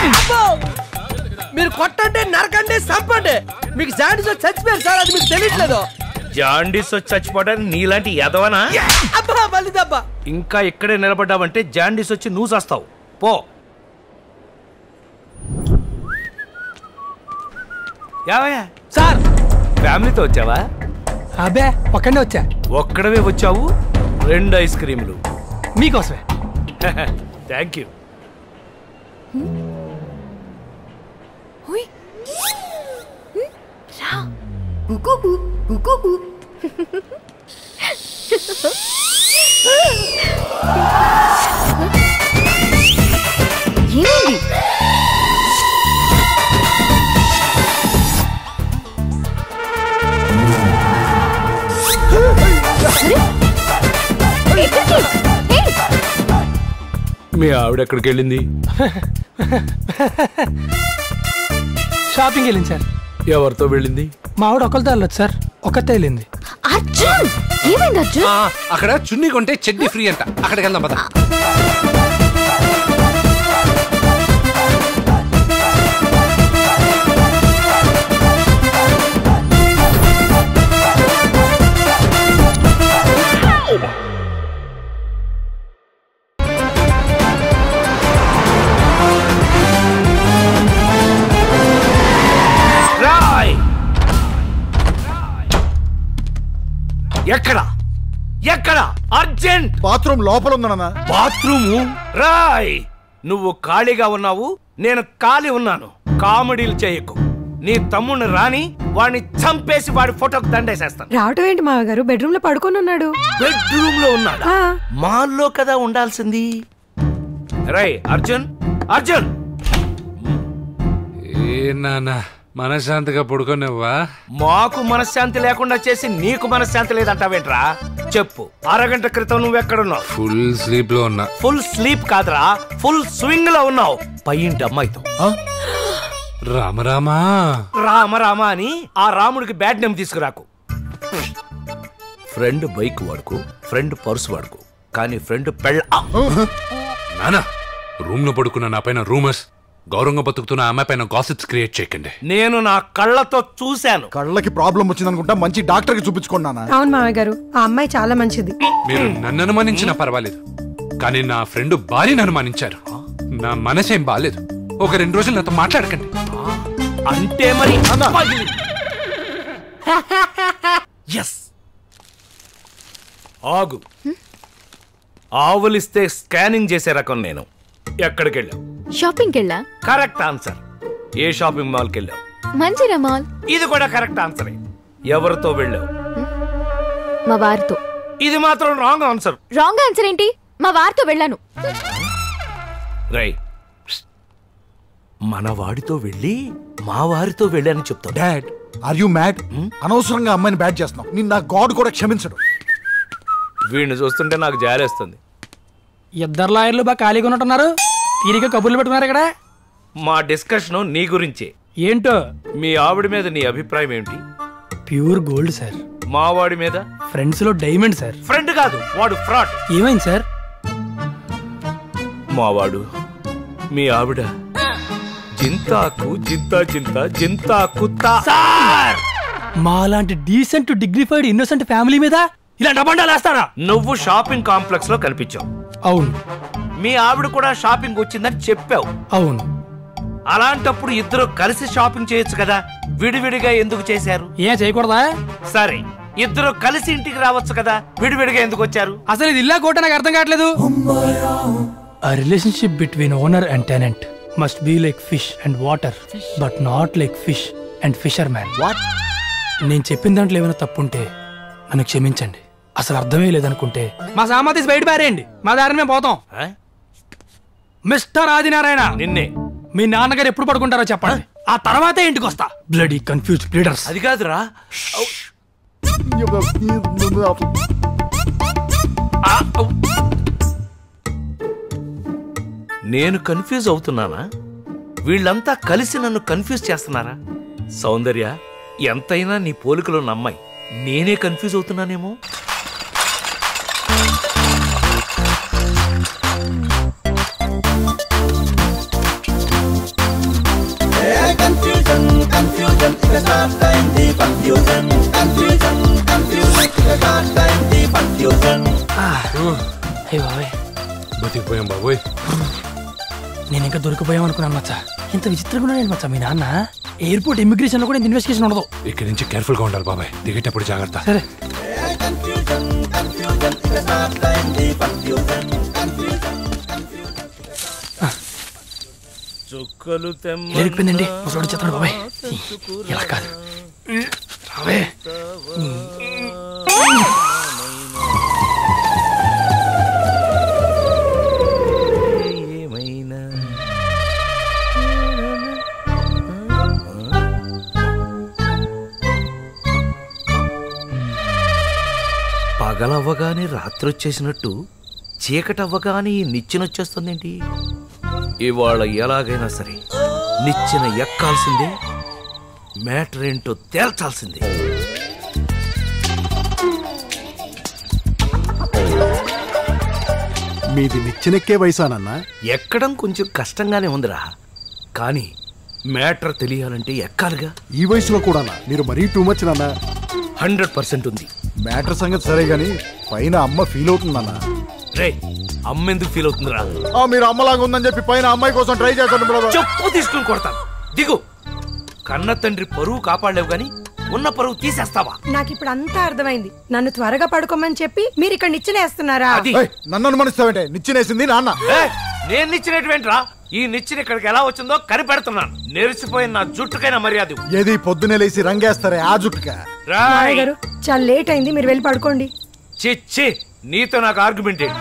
మీరు కొట్టండి నరకండి చంపండి మీకు జాండీస్ వచ్చి చచ్చిపోయారు సార్ అది మీకు తెలియట్లేదు జాండీస్ వచ్చి చచ్చిపోవడానికి నీలాంటి ఎదవనా అబ్బా మళ్ళీ దబ్బా ఇంకా ఇక్కడే నిలబడ్డావంటే జాండీస్ వచ్చి నువ్వు చేస్తావు పో యావయ్యా సార్ ఫ్యామిలీతో వచ్చావా అబ్బే ఒక్కడే వచ్చా ఒక్కడవే వచ్చావు రెండు ఐస్ క్రీములు మీకోసమే థ్యాంక్ యూ హుయ్. రా కుకుకు కుకుకు ఏమైంది మీ ఆవిడ ఎక్కడికి వెళ్ళింది షాపింగ్ వెళ్ళింది సార్ ఎవరితో వెళ్ళింది మా ఆవిడ ఒకరితో వెళ్ళొచ్చు సార్ ఒక్కతే వెళ్ళింది అర్జున్ ఏమైంది అర్జున్ ఆ, అక్కడ చున్నీ కొంటే చెడ్డీ ఫ్రీ అంట అక్కడికి వెళ్దాం పద రాయ్ ఎక్కడ ఎక్కడ అర్జెంట్ బాత్రూమ్ లోపల ఉందన్న బాత్రూమ్ రాయ్ నువ్వు ఖాళీగా ఉన్నావు నేను ఖాళీ ఉన్నాను కామెడీలు చేయకు నీ తమ్ముడిని రాని వాడిని చంపేసి వాడి ఫోటోకి దండేసేస్తాను రావటం ఏంటి మామగారు బెడ్రూమ్ లో పడుకొని ఉన్నాడు బెడ్రూమ్ లో ఉన్నాడా ఆ. మాల్లో కదా ఉండాల్సింది రై అర్జున్ అర్జున్ ఏ నాన్న మనశ్శాంతిగా పడుకోనివ్వా మాకు మనశ్శాంతి లేకుండా చేసి నీకు మనశ్శాంతి లేదంటావేంట్రా చెప్పు అరగంట క్రితం నువ్వెక్కడున్నావు ఫుల్ స్లీప్ లో ఉన్నా ఫుల్ స్లీప్ కాదురా ఫుల్ స్వింగ్ లో ఉన్నావు పైంటి అమ్మాయితో రామరామా రామ రామ అని ఆ రాముడికి బ్యాడ్ నేమ్ తీసుకురాకు ఫ్రెండ్ బైక్ వాడుకో ఫ్రెండ్ పర్స్ వాడుకో కానీ ఫ్రెండ్ పెళ్ళ ఆ! నానా రూమ్ లో పడుకున్న నా పైన రూమర్స్ గౌరవంగా బతుకుతున్న ఆమె పైన గాసిప్స్ క్రియేట్ చేయకండి నేను నా కళ్ళతో చూశాను కళ్ళకి ప్రాబ్లం వచ్చిందనుకుంటా మంచి డాక్టర్ కి చూపించుకోండి నాన్న అవును మామయ్య గారు ఆ అమ్మాయి చాలా మంచిది మీరు నన్ను అనుమానించినా పర్వాలేదు కానీ నా ఫ్రెండ్ భార్యను అనుమానించారు నా మనసేం బాలేదు ఒక రెండు రోజులు నాతో మాట్లాడకండి అంటే మరి ఎస్ ఆగు ఆవులిస్తే స్కానింగ్ చేసే రకం నేను ఎక్కడికి వెళ్ళావు షాపింగ్కి వెళ్ళా కరెక్ట్ ఆన్సర్ ఏ షాపింగ్ మాల్కి వెళ్ళావు మంచిరా మాల్ ఇది కూడా కరెక్ట్ ఆన్సరే ఎవరితో వెళ్ళావు మా వారితో ఇది మాత్రం రాంగ్ ఆన్సర్ రాంగ్ ఆన్సర్ ఏంటి మా వారితో వెళ్ళాను రై మన వాడితో వెళ్ళి మా వారితో వెళ్ళని చెప్తాడు డాడ్ ఆర్ యు మ్యాడ్ అనవసరంగా అమ్మాయిని బ్యాట్ చేస్తున్నావు నిన్న నా గాడ్ కూడా క్షమించడు వీడిని చూస్తుంటే నాకు జారేస్తుంది ఇద్దరు లాయర్లు బాగా ఖాళీగా ఉన్నట్టున్నారు తీరిక కబుర్లు పెట్టుకున్నారు ఇక్కడ మా డిస్కషన్ నీ గురించే ఏంటో మీ ఆవిడ మీద నీ అభిప్రాయం ఏమిటి ప్యూర్ గోల్డ్ సార్ మా వాడి మీద ఫ్రెండ్స్ లో డైమండ్ సార్ ఫ్రెండ్ కాదు వాడు ఫ్రాడ్ ఏమైంది సార్ మావాడు మీ ఆవిడ జింతాకు జింతా జింత జింతాకు సార్ మాలాంటి డీసెంట్ డిగ్నిఫైడ్ ఇన్నోసెంట్ ఫ్యామిలీ మీద ఇలాంటి అబండాలు వేస్తారా నువ్వు షాపింగ్ కాంప్లెక్స్ లో కనిపించావు అవును మీ ఆవిడ కూడా షాపింగ్ వచ్చిందని చెప్పావు అవును అలాంటప్పుడు ఇద్దరు కలిసి షాపింగ్ చేయొచ్చు కదా విడివిడిగా ఎందుకు చేశారు ఏం చేయకూడదా సరే ఇద్దరు కలిసి ఇంటికి రావచ్చు కదా విడివిడిగా ఎందుకు వచ్చారు అసలు ఇది ఇల్లా కోట నాకు అర్థం కావట్లేదు ఆ relationship between owner and tenant must be like fish and water but not like fish and fisherman what నేను చెప్పిన దాంట్లో ఏమైనా తప్పుంటే నన్ను క్షమించండి అసలు అర్థమే లేదనుకుంటే మా సామాతీస్ బయట పారేయండి మా దారిని మేము పోతాం మిస్టర్ ఆదినారాయణ నిన్నే మీ నాన్నగారు ఎప్పుడు పడుకుంటారో చెప్పండి ఆ తర్వాతే ఇంటికి వస్తా బ్లడీ కన్ఫ్యూజ్ లీడర్స్ అది కాదురా ఆ, ఔ. నేను కన్ఫ్యూజ్ అవుతున్నానా వీళ్ళంతా కలిసి నన్ను కన్ఫ్యూజ్ చేస్తున్నారా సౌందర్య ఎంతైనా నీ పోలికలో నమ్మాయి నేనే కన్ఫ్యూజ్ అవుతున్నానేమో హే బాబాయ్ బతికిపోయాం బాబోయ్ నేను ఇంకా దొరికిపోయాం అనుకున్నాను మచ్చా ఇంత విచిత్రంగా ఉన్నాడు మచ్చా మీ నాన్న ఎయిర్పోర్ట్ ఇమిగ్రేషన్ లో కూడా ఇంత ఇన్వెస్టిగేషన్ ఉండదు ఇక్కడి నుంచి కేర్ఫుల్ గా ఉండాలి బాబాయ్ దిగేటప్పుడు జాగ్రత్త సరే చుక్కలు లేకపోయిందండి ముసలోడు చెప్తాడు బాబాయ్ ఇలా కాదు రావే ఏమైనా పగలవ్వగానే రాత్రి వచ్చేసినట్టు చీకటవ్వగానే ఈ నిచ్చెనొచ్చేస్తుందేంటి ఇవాళ ఎలాగైనా సరే నిచ్చెన ఎక్కాల్సిందే మ్యాటర్ ఏంటో తేల్చాల్సిందే మీది నిచ్చినెక్కే వయసానన్నా ఎక్కడం కొంచెం కష్టంగానే ఉందిరా కానీ మ్యాటర్ తెలియాలంటే ఎక్కాలిగా ఈ వయసులో కూడా మీరు మరీ టూ మచ్ నాన్న హండ్రెడ్ పర్సెంట్ ఉంది మ్యాటర్ సంగతి సరే గాని పైన అమ్మ ఫీల్ అవుతుందన్నా రే అమ్మ ఎందుకు ఫీల్ అవుతుందిరా ఆ, మీరు అమ్మలాగా ఉందని చెప్పి పైన అమ్మాయి కోసం ట్రై చేస్తాను బ్రదర్ చెప్పు తీసుకుని కొడతాను దిగు కన్న తండ్రి పరువు కాపాడలేవు గాని ఉన్న పరువు తీసేస్తావా నాకు ఇప్పుడు అంతా అర్థమైంది నన్ను త్వరగా పడుకోమని చెప్పి మీరు ఇక్కడ నిచ్చినేస్తున్నారా ఏయ్, నన్ను అనుమానిస్తావంటే నిచ్చినేసింది నాన్న ఏయ్, నేను నిచ్చినటువంటిరా ఈ నిచ్చిన ఇక్కడికి ఎలా వచ్చిందో కనిపెడుతున్నాను నెరిసిపోయిన నా జుట్టుకైనా మర్యాద ఇవ్వు. ఏది పొద్దునే లేసి రంగేస్తారే ఆ జుట్టుగా రాయ్. మామయ్య గారు చాలా లేట్ అయింది మీరు వెళ్ళి పడుకోండి చి చి నీతో నాకు ఆర్గ్యుమెంట్ ఏంటి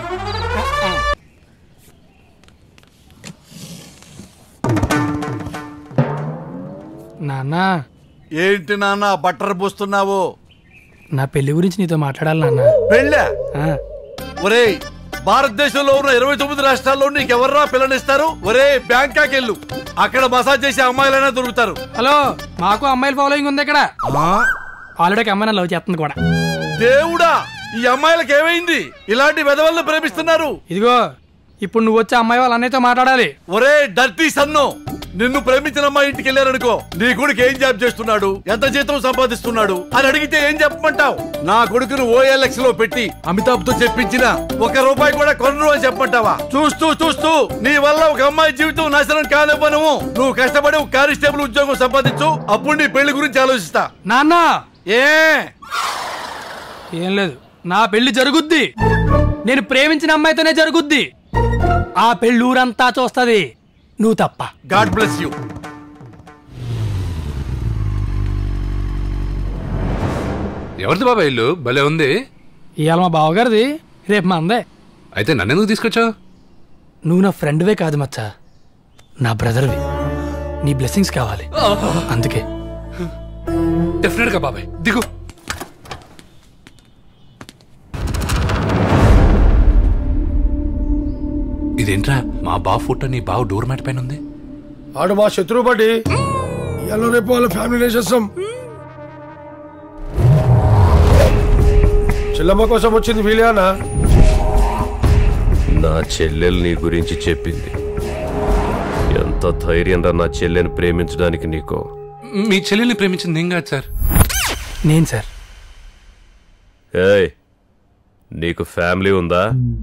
నాన్న ఏంటి నాన్న బట్టర్ పోస్తున్నావు నా పెళ్లి గురించి నీతో మాట్లాడాలి నాన్న పెళ్ళా ఆ, ఒరేయ్ భారతదేశంలో ఉన్న ఇరవై తొమ్మిది రాష్ట్రాల్లో నీకెవర్రా పిల్లనిస్తారు ఒరే బ్యాంకాక్ వెళ్ళు అక్కడ మసాజ్ చేసే అమ్మాయిలైనా దొరుకుతారు హలో మాకు అమ్మాయిల ఫాలోయింగ్ ఉంది ఇక్కడ ఆల్రెడీ ఒక అమ్మాయి నన్ను లవ్ చేస్తుంది కూడా దేవుడా ఈ అమ్మాయిలకు ఏమైంది ఇలాంటి వెధవలను ప్రేమిస్తున్నారు ఇదిగో ఇప్పుడు నువ్వు వచ్చి అమ్మాయి వాళ్ళ అన్నయ్యతో మాట్లాడాలి ఒరే డర్టీ సన్ను నిన్ను ప్రేమించిన అమ్మాయి ఇంటికి వెళ్ళారనుకో నీ కొడుకు ఏం జాబ్ చేస్తున్నాడు ఎంత జీతం సంపాదిస్తున్నాడు అని అడిగితే ఏం చెప్పమంటావు నా కొడుకును ఓఎల్ఎక్స్ లో పెట్టి అమితాబ్ తో చెప్పించిన ఒక రూపాయి కూడా కొనరు అని చెప్పమంటావా చూస్తూ చూస్తూ నీ వల్ల ఒక అమ్మాయి జీవితం నాశనం కానివ్వను నువ్వు కష్టపడి ఒక కానిస్టేబుల్ ఉద్యోగం సంపాదించు అప్పుడు నీ పెళ్లి గురించి ఆలోచిస్తా నాన్న ఏ ఏం లేదు నా పెళ్లి జరుగుద్ది నేను ప్రేమించిన అమ్మాయితోనే జరుగుద్ది ఆ పెళ్ళి ఊరంతా చూస్తది నువ్వు తప్ప గాడ్ బ్లెస్ యూ ఎవరిది బాబా ఇల్లు భలే ఉంది ఇవాళ మా బావగారిది రేపు మా అందే అయితే నన్నెందుకు తీసుకొచ్చావు నువ్వు నా ఫ్రెండ్వే కాదు మచ్చా నా బ్రదర్వి నీ బ్లెస్సింగ్స్ కావాలి అందుకే డెఫినెట్ గా బాబాయ్ దిగు ఇదేంట్రా మా బావ ఫోటో నీ బావ డోర్ మ్యాట్ పైన ఉంది ఆడు మా శత్రువు బట్టి ఎలా రేపు వాళ్ళ ఫ్యామిలీ చేస్తాం చెల్లమ్మ కోసం వచ్చింది వీలేనా నా చెల్లెలు నీ గురించి చెప్పింది ఎంత ధైర్యంగా నా చెల్లెని ప్రేమించడానికి నీకో మీ చెల్లెల్ని ప్రేమించింది ఏం కాదు సార్ నేను సార్ ఏయ్ నీకు ఫ్యామిలీ ఉందా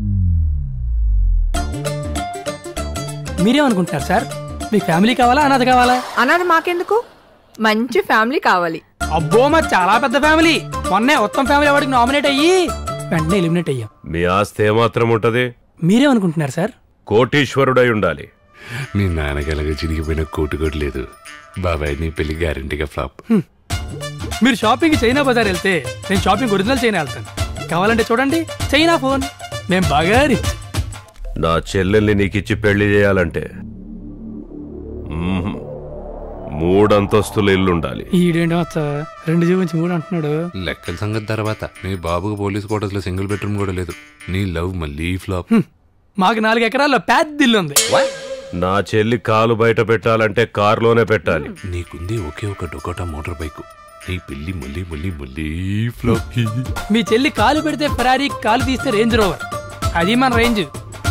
మీరేమనుకుంటున్నారు సార్ మీకు ఫ్యామిలీ కావాలా అనాథ కావాలా అనాథ మాకెందుకు మంచి ఫ్యామిలీ కావాలి అబ్బో మా చాలా పెద్ద ఫ్యామిలీ మొన్నే ఉత్తమ ఫ్యామిలీ అవార్డుకి నామినేట్ అయ్యి వెంటనే ఎలిమినేట్ అయ్యాం మీ ఆస్తి ఏమాత్రం ఉంటది మీరేమనుకుంటున్నారు సార్ కోటీశ్వరుడై ఉండాలి మీ నాన్నగలగా చిరిగిపోయిన కోటు కూడా లేదు బాబాయ్ నీ పెళ్లి గ్యారంటీగా ఫ్లాప్ మీరు షాపింగ్ చైనా బజార్ వెళ్తే నేను షాపింగ్ ఒరిజినల్ చైనా వెళ్తాను కావాలంటే చూడండి చైనా ఫోన్ మేము బాగా రిచ్ నా చెల్లెల్ని నీకిచ్చి పెళ్లి చేయాలంటే మ్మ్. మూడంతస్తుల ఇల్లుండాలి ఈడేంటి మచ్చ రెండు చూపించి మూడు అంటున్నాడు లెక్కల సంగతి తర్వాత మీ బాబుకు పోలీస్ క్వార్టర్స్ లో సింగిల్ బెడ్రూమ్ కూడా లేదు నీ లవ్ మళ్ళీ ఫ్లాప్ మాకు నాలుగు ఎకరాల్లో పెద్ద ఇల్లు ఉంది నా చెల్లి కాలు బయట పెట్టాలంటే కారులోనే పెట్టాలి నీకుంది ఒకే ఒక డొకోటా మోటార్ బైక్ నీ పెళ్లి మళ్ళీ మళ్ళీ మళ్ళీ ఫ్లాప్ మీ చెల్లి కాలు పెడితే ఫెరారీ కాలు తీస్తే రేంజ్ రోవర్ అది మన రేంజ్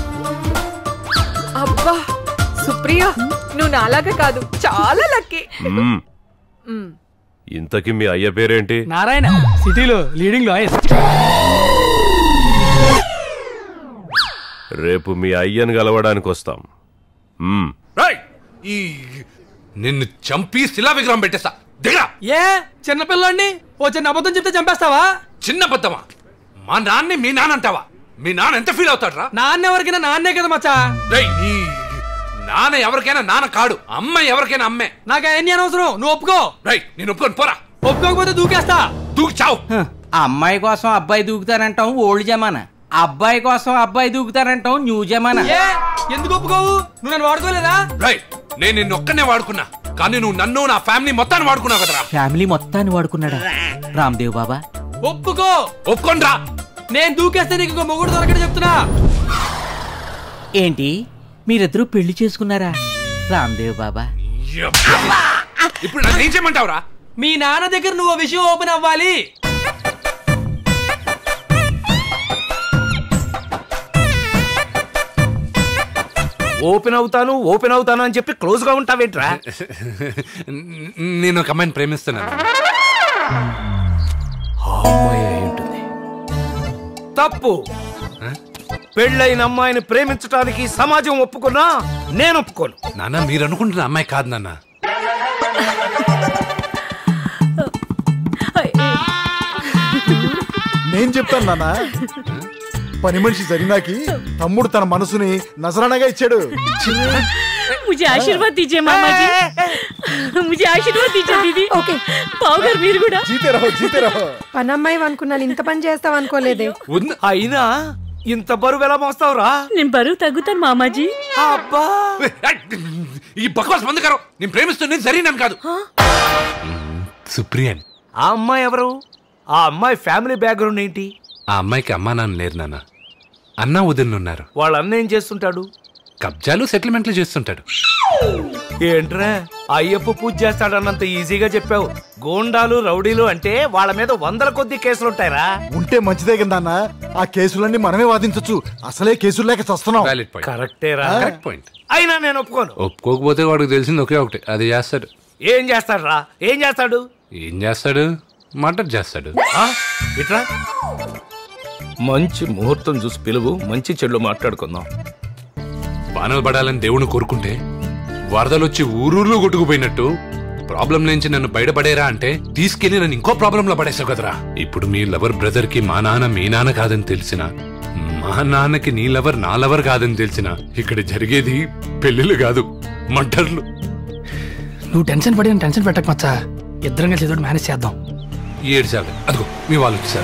అబ్బా సుప్రియ నువ్వు నాలాగా కాదు చాలా లక్కీ మ్మ్. ఇంతకీ మీ అయ్య పేరేంటి నారాయణ సిటీలో లీడింగ్ లాయర్ రేపు మీ అయ్యను కలవడానికి వస్తాం మ్మ్. ఈ నిన్ను చంపి శిలా విగ్రహం పెట్టేస్తా దిగరా ఏ చిన్నపిల్లండి ఓ చిన్న అబద్ధం చెప్తే చంపేస్తావా చిన్న బద్దమా మా నాన్నే మీ నాన్న అంటావా మీ నాన్న ఎంత ఫీల్ అవుతాడ్రా నాన్న ఎవరికైనా నాన్నే కదా మచ్చా రేయ్, ఈ నాన్న ఎవరికైనా నాన్న కాడు అమ్మ ఎవరికైనా అమ్మే నాకు అవన్నీ అనవసరం నువ్వు ఒప్పుకో రై నేను ఒప్పుకొని పోరా ఒప్పుకోకపోతే దూకేస్తా దూకి చావు అమ్మాయి కోసం అబ్బాయి దూకుతారంటాం ఓల్డ్ జమానా అబ్బాయి కోసం అబ్బాయి దూకుతారంటాం న్యూ జమానా ఏ ఎందుకు ఒప్పుకోవు నువ్వు నన్ను వాడుకోలేదా రై నేను నిన్ను ఒక్కనే వాడుకున్నా కానీ నువ్వు నన్ను నా ఫ్యామిలీ మొత్తాన్ని వాడుకున్నావు కదరా ఫ్యామిలీ మొత్తాన్ని వాడుకున్నాడా రామ్దేవ్ బాబా ఒప్పుకో ఒప్పుకోనరా నేను దూకేస్తే నీకు ఇంకో మొగుడు దొరకడు చెప్తున్నా ఏంటి మీరిద్దరూ పెళ్లి చేసుకున్నారా రామ్దేవ్ బాబా ఇప్పుడు నన్ను ఏం చేయమంటావురా మీ నాన్న దగ్గర నువ్వు ఓ విషయం ఓపెన్ అవ్వాలి ఓపెన్ అవుతాను ఓపెన్ అవుతాను అని చెప్పి క్లోజ్ గా ఉంటావేంట్రా నేను ఒక అమ్మాయిని ప్రేమిస్తున్నాను తప్పు పెళ్ళైన అమ్మాయిని ప్రేమించడానికి సమాజం ఒప్పుకున్నా నేను ఒప్పుకోను నాన్న మీరు అనుకుంటున్న అమ్మాయి కాదు నాన్న నేను చెప్తాను నాన్న పని మనిషి జరిగినాకి తమ్ముడు తన మనసుని నజరానగా ఇచ్చాడు मुझे आशीर्वाद दीजिए मामा जी मुझे आशीर्वाद दीजिए दीदी ఓకే పావుగారు మీరు కూడా జీతే రహో జీతే రహో పనమ్మాయి అనుకున్నాను ఇంత పని చేస్తావు అనుకోలేదే అయినా ఇంత బరువు ఎలా మోస్తావురా నేను బరువు తగ్గుతాను మామాజీ అబ్బా ఈ బక్వాస్ మందు కరో నేను ప్రేమిస్తున్నది సరైనని కాదు సుప్రియన్ ఆ అమ్మాయి ఎవరు ఆ అమ్మాయి ఫ్యామిలీ బ్యాక్గ్రౌండ్ ఏంటి ఆ అమ్మాయికి అమ్మా నాన్న లేరు నాన్న అన్న వదిలినున్నారు వాళ్ళ అన్న ఏం చేస్తుంటాడు కబ్జాలు సెటిల్మెంట్లు చేస్తుంటాడు ఏంట్రా అయ్యప్ప పూజ చేస్తాడన్నంత ఈజీగా చెప్పావు గూండాలు రౌడీలు అంటే వాళ్ళ మీద వందల కొద్ది కేసులుంటాయిరా ఉంటే మంచిదే కదా అన్న ఆ కేసులన్నీ మనమే వాదించొచ్చు అసలే కేసులు లేక చస్తున్నాం కరెక్టేరా కరెక్ట్ పాయింట్ అయినా నేను ఒప్పుకోను ఒప్పుకోకపోతే వాడికి తెలిసింది ఒకే ఒకటి అది చేస్తాడు ఏం చేస్తాడురా ఏం చేస్తాడు ఏం చేస్తాడు మర్డర్ చేస్తాడు ఆ? ఇట్రా మంచి ముహూర్తం చూసి పిలువు మంచి చెడు మాట్లాడుకుందాం వానలు పడాలని దేవుని కోరుకుంటే వరదలు వచ్చి ఊరూర్లో కొట్టుకుపోయినట్టు ప్రాబ్లం నుంచి నన్ను బయటపడేరా అంటే తీసుకెళ్లి నన్ను ఇంకో ప్రాబ్లంలో పడేసావు కదరా ఇప్పుడు మీ లవర్ బ్రదర్ కి మా నాన్న మీ నాన్న కాదని తెలిసిన మా నాన్నకి నీ లవర్ నా లవర్ కాదని తెలిసిన ఇక్కడ జరిగేది పెళ్లిళ్ళు కాదు మర్డర్లు నువ్వు టెన్షన్ పడి నన్ను టెన్షన్ పెట్టక మచ్చా ఇద్దరం కలిసి ఏదో ఒకటి మేనేజ్ చేద్దాం ఏడ్చాలి అదిగో మీ వాళ్ళు వచ్చారు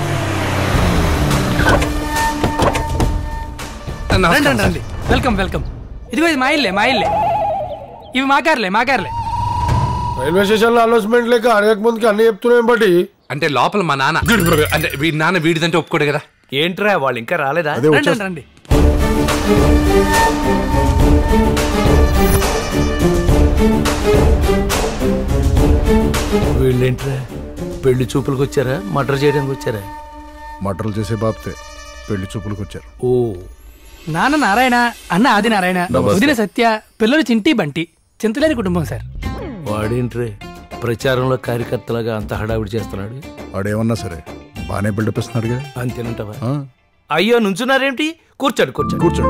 రండి రండి రండి వెల్కమ్ వెల్కమ్ ఇదిగో ఇది మా ఇల్లే మా ఇల్లే ఇవి మా కార్లే మా కార్లే రైల్వే స్టేషన్ లో అనౌన్స్మెంట్ లేక అడగక ముందుకి అన్ని చెప్తున్నాం బట్టి అంటే లోపల మా నాన్న అంటే వీడి నాన్న వీడిదంటే ఒప్పుకోడు కదా ఏంట్రా వాళ్ళు ఇంకా రాలేదా అదే రండి వచ్చేస్తా. రండి వీళ్ళేంట్రా పెళ్లి చూపులకు వచ్చారా మర్డర్ చేయడానికి వచ్చారా మటర్లు చేసే బాబతే పెళ్లి చూపులకు వచ్చారు ఓ నాన్న నారాయణ అన్న ఆది నారాయణ వదిన సత్య పిల్లలు చింటి బంటి చింతలేని కుటుంబం సార్ వాడేంట్రే ప్రచారంలో కార్యకర్తలాగా అంత హడావిడి చేస్తున్నాడు వాడేమన్నా సరే బాగానే బిల్డప్ ఇస్తున్నాడుగా అంతేనంటావా ఆ, అయ్యో నుంచున్నారేంటి కూర్చోండి కూర్చోండి కూర్చోండి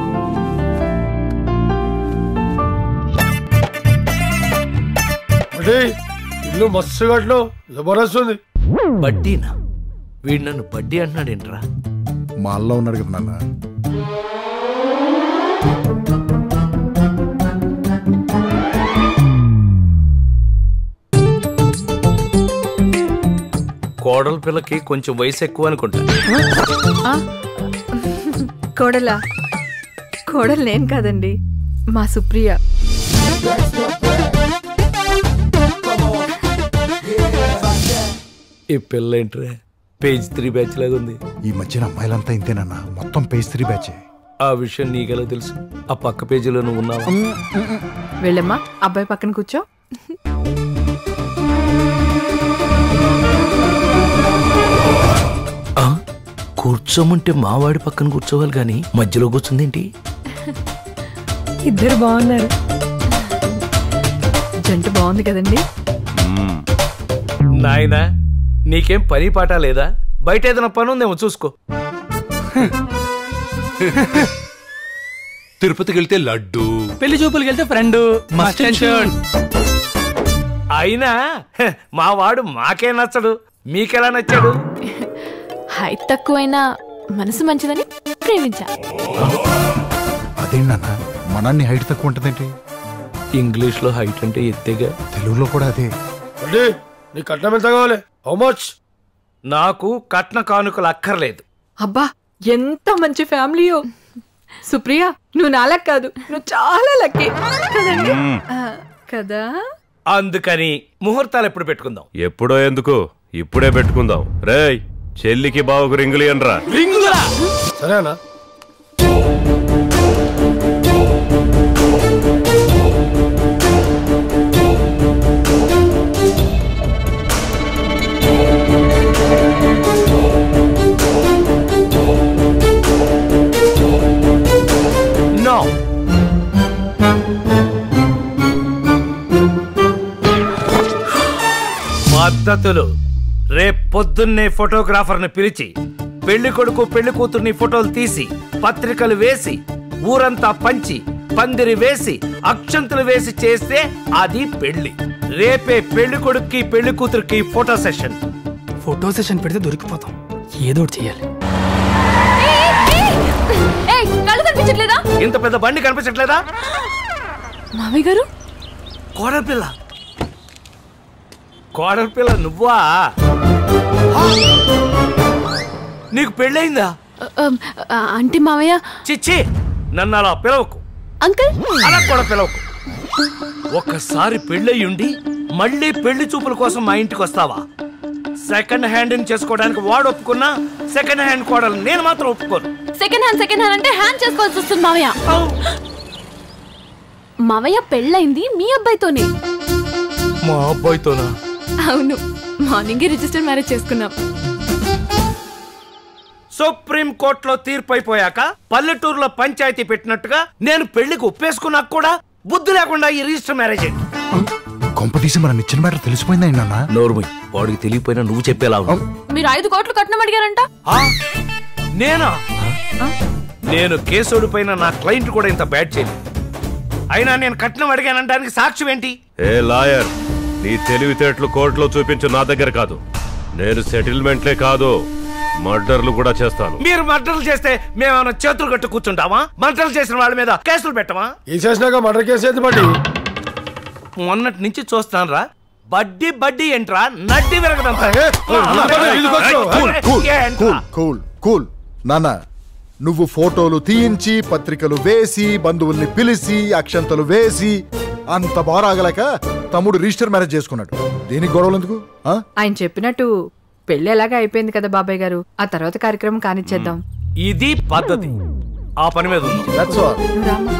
అంటే ఇల్లు మస్తు గట్లో జబర్దస్త్ ఉంది బడ్డీనా వీడు నన్ను బడ్డీ అంటున్నాడేంట్రా మా అల్లా ఉన్నాడు కదా నాన్న కోడల పిల్లకి కొంచెం వయసు ఎక్కువ అనుకుంటా కోడలా కోడలు నేను కాదండి మా సుప్రియ ఈ పిల్ల ఏంట్రా పేజ్ త్రీ బ్యాచ్ లాగా ఉంది ఈ మధ్యన అమ్మాయిలంతా ఇంతేనన్నా మొత్తం పేస్త్రీ బ్యాచే ఆ విషయం నీకెలా తెలుసు ఆ పక్క పేజీలో నువ్వు ఉన్నావా వెళ్ళమ్మా అబ్బాయి పక్కన కూర్చో ఆ? కూర్చోమంటే మావాడి పక్కన కూర్చోవాలి గాని మధ్యలో కూర్చుందేంటి ఇద్దరు బాగున్నారు జంట బాగుంది కదండి నాయనా నీకేం పని పాట లేదా బయట ఏదైనా పని ఉందేమో చూసుకో తిరుపతికి వెళ్తే లడ్డు పెళ్లి చూపులకి వెళ్తే ఫ్రెండ్ Must and should. అయినా హ, మా వాడు మాకే నచ్చడు మీకెలా నచ్చాడు హైట్ తక్కువైనా మనసు మంచిదని ప్రేమించా అదేంటన్న మనాన్ని హైట్ తక్కువ ఉంటుందేంటి ఇంగ్లీష్ లో హైట్ అంటే ఎత్తేగా తెలుగులో కూడా అదే అంటే నీ కట్నం ఎంత కావాలి హౌ మచ్ నాకు కట్న కానుకలు అక్కర్లేదు అబ్బా ఎంత మంచి ఫ్యామిలీయో సుప్రియ నువ్వు నాలా కాదు నువ్వు చాలా లక్కీ కదండి ఆ, కదా అందుకని ముహూర్తాలు ఎప్పుడు పెట్టుకుందాం ఎప్పుడో ఎందుకు ఇప్పుడే పెట్టుకుందాం రేయ్ చెల్లికి బావకు రింగులు ఇయ్యండ్రా రింగులా సరేనా నో పద్ధతులు రేపు పొద్దున్నే ఫోటోగ్రాఫర్ని పిలిచి పెళ్లి కొడుకు పెళ్లి కూతుర్ని ఫోటోలు తీసి పత్రికలు వేసి ఊరంతా పంచి పందిరి వేసి అక్షంతులు వేసి చేస్తే అది పెళ్లి రేపే పెళ్లి కొడుక్కి పెళ్లి కూతురికి ఫోటో సెషన్ ఫోటో సెషన్ పెడితే దొరికిపోతాం ఏదో ఒకటి చేయాలి ఏయ్, కళ్ళు కనిపించట్లేదా ఇంత పెద్ద బండి కనిపించట్లేదా మామయ్య గారు కోడల పిల్ల కోడల పిల్ల నువ్వా నీకు పెళ్ళయిందా ఆ, ఆ, అంటే మామయ్య చిచ్చి నన్ను అలా పిలవకు అంకుల్ అలా కూడా పిలవకు ఒక్కసారి పెళ్ళయ్యుండి మళ్ళీ పెళ్లి చూపుల కోసం మా ఇంటికి వస్తావా సెకండ్ హ్యాండ్ చేసుకోవడానికి వాడు ఒప్పుకున్నా సెకండ్ హ్యాండ్ కోడలు నేను మాత్రం ఒప్పుకోను సెకండ్ హ్యాండ్ సెకండ్ హ్యాండ్ అంటే హ్యాండ్ చేసుకోవాల్సి వస్తుంది మామయ్య మామయ్య పెళ్ళైంది మీ అబ్బాయితోనే మా అబ్బాయితోనా అవును మార్నింగే రిజిస్టర్ మ్యారేజ్ చేసుకున్నాం సుప్రీం కోర్టులో తీర్పు అయిపోయాక పల్లెటూరులో పంచాయతీ పెట్టినట్టుగా నేను పెళ్లికి ఒప్పేసుకున్నాక కూడా బుద్ధి లేకుండా ఈ రిజిస్టర్ మ్యారేజ్ ఏంటి కొంపతీసి మన నిచ్చిన మ్యాటర్ తెలిసిపోయిందా నాన్న నోరుమై వాడికి తెలియపోయినా నువ్వు చెప్పేలా ఉన్నావు. మీరు ఐదు కోట్లు కట్నం అడిగారంట ఆ? నేనా నేను కేసుడి పైన నా క్లయింట్ కూడా ఇంత బ్యాడ్ చేయలేదు అయినా నేను కట్నం అడిగానడానికి సాక్ష్యం ఏంటి ఏ లాయర్ నీ తెలివితేటలు కోర్టులో చూపించు నా దగ్గర కాదు నేను సెటిల్మెంట్లే కాదు మర్డర్లు కూడా చేస్తాను మీరు మర్డర్లు చేస్తే మేమేమైనా చేతులు కట్టు కూర్చుంటామా మర్డర్లు చేసిన వాళ్ళ మీద కేసులు పెట్టమా ఈ చేసినాక మర్డర్ కేసు అయితే బట్టి మొన్నటి నుంచి చూస్తాను రా బడ్డీ బడ్డీ ఏంట్రా నడ్డి విరగదంతా cool cool cool cool cool నాన్న నువ్వు ఫోటోలు తీయించి పత్రికలు వేసి బంధువుల్ని పిలిచి అక్షంతలు వేసి అంత బారాగలేక తమ్ముడు రిజిస్టర్ మ్యారేజ్ చేసుకున్నాడు దేనికి గొడవలు ఎందుకు ఆ? ఆయన చెప్పినట్టు పెళ్లి ఎలాగా అయిపోయింది కదా బాబాయ్ గారు ఆ తర్వాత కార్యక్రమం కానిచ్చేద్దాం ఇది పద్ధతి ఆ పని మీద ఉంది నువ్వు రామ్మా.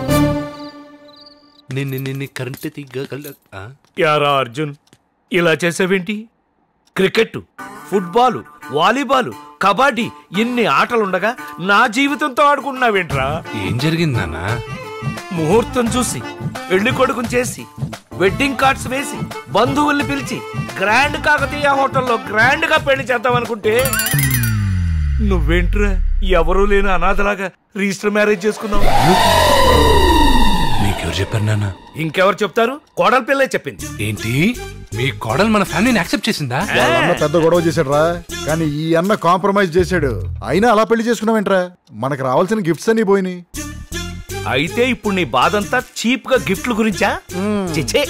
నిన్ను నిన్ను కరెంట్ తీగల యారా అర్జున్ ఇలా చేసావేంటి క్రికెట్ ఫుట్బాల్ వాలీబాల్ కబడ్డీ ఇన్ని ఆటలుండగా నా జీవితంతో ఆడుకుంటున్నావేంట్రా ఏం జరిగింది నాన్న ముహూర్తం చూసి పెళ్లి కొడుకుని చేసి వెడ్డింగ్ కార్డ్స్ వేసి బంధువుల్ని పిలిచి గ్రాండ్ కాకతీయ హోటల్లో గ్రాండ్ గా పెళ్లి చేద్దాం అనుకుంటే నువ్వేంట్రా ఎవరూ లేని అనాథలాగా రిజిస్టర్ మ్యారేజ్ చేసుకున్నావు నీకెవరు చెప్పారు నాన్న ఇంకెవరు చెప్తారు కోడల పిల్లే చెప్పింది ఏంటి మీ కోడలు మన ఫ్యామిలీని యాక్సెప్ట్ చేసిందా వాళ్ళ అన్న పెద్ద గొడవ చేశాడు రా కానీ ఈ అన్న కాంప్రమైజ్ చేశాడు అయినా అలా పెళ్లి చేసుకున్నావేంట్రా మనకు రావాల్సిన గిఫ్ట్స్ అన్ని పోయినాయి అయితే ఇప్పుడు నీ బాధంతా చీప్ గా గిఫ్ట్ల గురించా చిచ్చే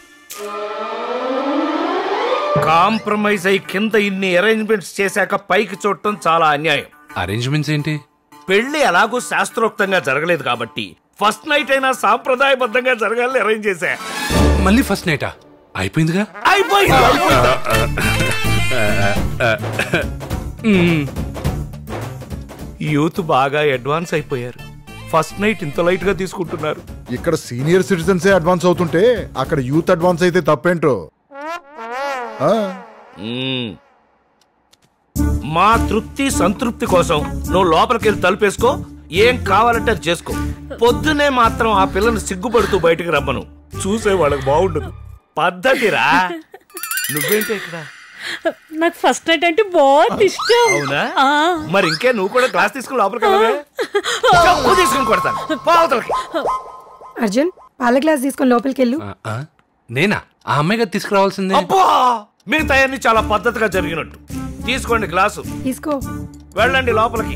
కాంప్రమైజ్ అయి కింద ఇన్ని అరేంజ్మెంట్స్ చేశాక పైకి చూడటం చాలా అన్యాయం అరేంజ్మెంట్స్ ఏంటి పెళ్లి ఎలాగో శాస్త్రోక్తంగా జరగలేదు కాబట్టి ఫస్ట్ నైట్ అయినా సాంప్రదాయబద్ధంగా జరగాలని అరేంజ్ చేశా మళ్ళీ ఫస్ట్ నైటా అయిపోయిందిగా అయిపోయింది అయిపోయింది. మ్మ్. యూత్ బాగా అడ్వాన్స్ అయిపోయారు ఫస్ట్ నైట్ ఇంత లైట్ గా తీసుకుంటున్నారు ఇక్కడ సీనియర్ సిటిజన్సే అడ్వాన్స్ అవుతుంటే అక్కడ యూత్ అడ్వాన్స్ అయితే తప్పేంటో ఆ? మ్మ్. మా తృప్తి సంతృప్తి కోసం నువ్వు లోపలికి వెళ్ళి తలుపేసుకో ఏం కావాలంటే అది చేసుకో పొద్దునే మాత్రం ఆ పిల్లని సిగ్గుపడుతూ బయటికి రమ్మను చూసే వాళ్ళకి బాగుండదు పద్ధతిరా నువ్వేంటి ఇక్కడ నాకు ఫస్ట్ నైట్ అంటే బాగా ఇష్టం అవునా ఆ. మరి ఇంకే నువ్వు కూడా క్లాస్ తీసుకుని లోపలికి వెళ్ళవే చెప్పు తీసుకుని కొడతాను పావతలకి అర్జున్ పాల గ్లాస్ తీసుకొని లోపలికి వెళ్ళు ఆ, ఆ? నేనా ఆ అమ్మాయి గారు తీసుకురావాల్సిందే అబ్బా మిగతా అన్ని చాలా పద్ధతిగా జరిగినట్టు తీసుకోండి గ్లాసు తీసుకో వెళ్ళండి లోపలికి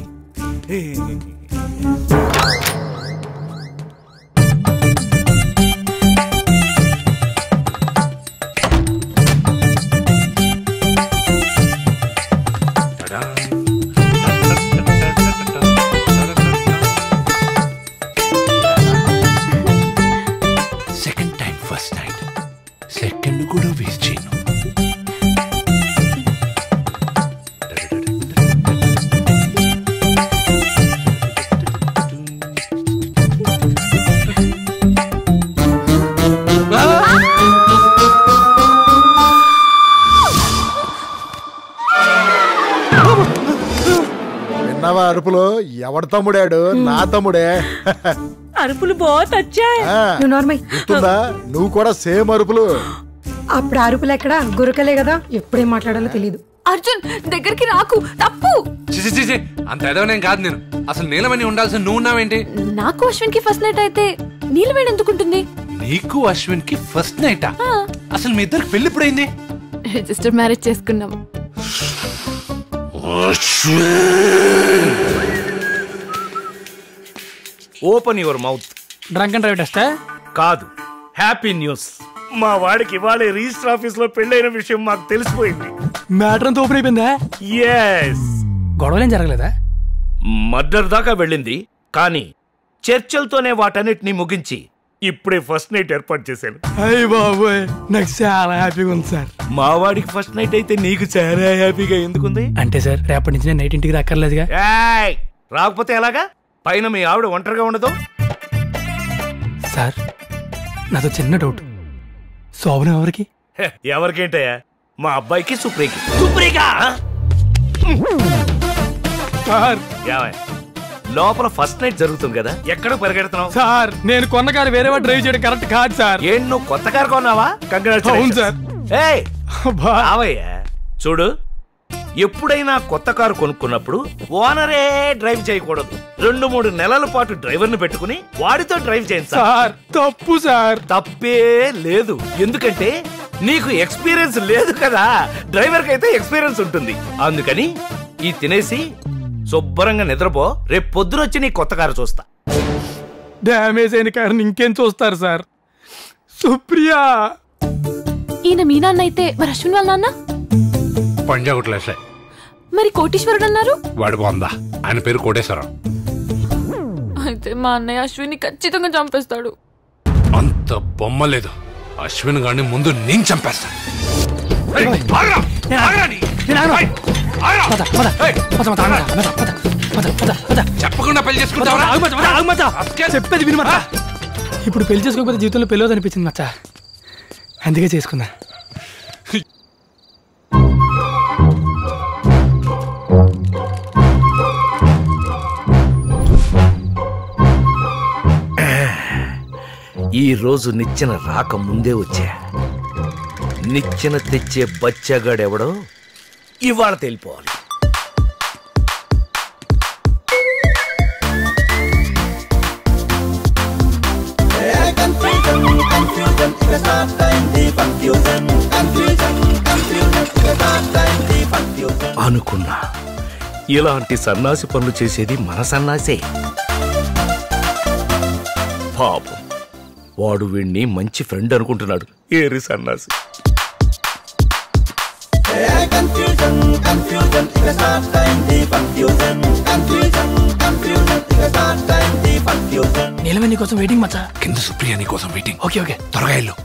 second time first night second కూడా వేస్ట్ చేయను విన్నావా అరుపులో ఎవడు తమ్ముడాడు నా తమ్ముడే అరుపులు బాగా వచ్చాయి ఆ, నువ్వు నార్మల్ గుర్తుందా నువ్వు కూడా సేమ్ అరుపులు అప్పుడు అరుపులు ఎక్కడ గురకలే కదా ఎప్పుడేం మాట్లాడాలో తెలియదు అర్జున్ దగ్గరికి రాకు తప్పు చిచి చిచి అంత ఎదవనేం కాదు నేను అసలు నీలమని ఉండాల్సిన నువ్వు ఉన్నావేంటి నాకు అశ్విన్ కి ఫస్ట్ నైట్ అయితే నీలవేణి ఎందుకుంటుంది నీకు అశ్విన్ కి ఫస్ట్ నైటా అసలు మీ ఇద్దరికి పెళ్లి ఎప్పుడైంది రిజిస్టర్ మ్యారేజ్ చేసుకున్నాం open your mouth drunk and drive టెస్టా కాదు హ్యాపీ న్యూస్ మా వాడికి ఇవాళ రిజిస్టర్ ఆఫీస్ లో పెళ్ళైన విషయం మాకు తెలిసిపోయింది మ్యాటర్ అంతా ఓపెన్ అయిపోయిందా ఎస్ గొడవలేం జరగలేదా మర్డర్ దాకా వెళ్ళింది కానీ చర్చలతోనే వాటన్నిటిని ముగించి ఇప్పుడే ఫస్ట్ నైట్ ఏర్పాటు చేశాను అయ్య బాబోయ్ నాకు చాలా హ్యాపీగా ఉంది సార్ మా వాడికి ఫస్ట్ నైట్ అయితే నీకు చాలా హ్యాపీగా ఎందుకుంది అంటే సార్ రేపటి నుంచి నేను నైట్ ఇంటికి రాక్కర్లేదుగా ఏయ్! రాకపోతే ఎలాగా పైన మీ ఆవిడ ఒంటరిగా ఉండదు సార్ నాతో చిన్న డౌట్ శోభన ఎవరికి హె, ఎవరికేంటయ్యా మా అబ్బాయికి సుప్రీకి సుప్రీగా సార్ ఏమయ్య? లోపల ఫస్ట్ నైట్ జరుగుతుంది కదా ఎక్కడ పరిగెడుతున్నావు సార్ నేను కొన్న కారు వేరే వాడు డ్రైవ్ చేయడం కరెక్ట్ కాదు సార్ ఏంటి నువ్వు కొత్త కారు కొన్నావా అవును సార్. ఏయ్ రావయ్యా చూడు ఎప్పుడైనా కొత్త కారు కొనుక్కున్నప్పుడు ఓనరే డ్రైవ్ చేయకూడదు రెండు మూడు నెలల పాటు డ్రైవర్ని పెట్టుకుని వాడితో డ్రైవ్ చేయండి సార్ తప్పు సార్ తప్పే లేదు ఎందుకంటే నీకు ఎక్స్పీరియన్స్ లేదు కదా డ్రైవర్ అయితే ఎక్స్పీరియన్స్ ఉంటుంది అందుకని ఈ తినేసి శుభ్రంగా నిద్రపో రేపు పొద్దునొచ్చి నీ కొత్త కారు చూస్తా డ్యామేజ్ అయిన కారుని ఇంకేం చూస్తారు సార్ సుప్రియ ఈయన మీ నాన్న అయితే మరి అశ్విన్ వాళ్ళ నాన్న పంజా కొట్లేసే మరి కోటీశ్వరుడు అన్నారు వాడు బాగుందా ఆయన పేరు కోటేశ్వరం అయితే మా అన్నయ్య అశ్విని ఖచ్చితంగా చంపేస్తాడు అంత బొమ్మ లేదు అశ్విన్ గారిని ముందు నేను చంపేస్తా ఏయ్, ఆగ్రా! ఆగ్రా నీ! ఏయ్, ఆగ్రా! ఏయ్, చెప్పకుండా పెళ్లి చేసుకుంటావా చెప్పేది విను మచ్చా ఇప్పుడు పెళ్లి చేసుకోకపోతే జీవితంలో పెళ్ళి అనిపించింది మచ్చా అందుకే చేసుకున్నా ఈ రోజు నిచ్చెన రాక ముందే వచ్చా నిచ్చెన తెచ్చే బచ్చగాడెవడో ఇవాళ తెలిపోవాలి అనుకున్నా ఇలాంటి సన్నాసి పనులు చేసేది మన సన్నాసే పాపం వాడు వీణ్ణి మంచి ఫ్రెండ్ అనుకుంటున్నాడు ఏరి సన్నాసి నీలవేణి కోసం వెయిటింగ్ మచ్చా కింద సుప్రియ నీ కోసం వెయిటింగ్ ఓకే ఓకే త్వరగా వెళ్ళు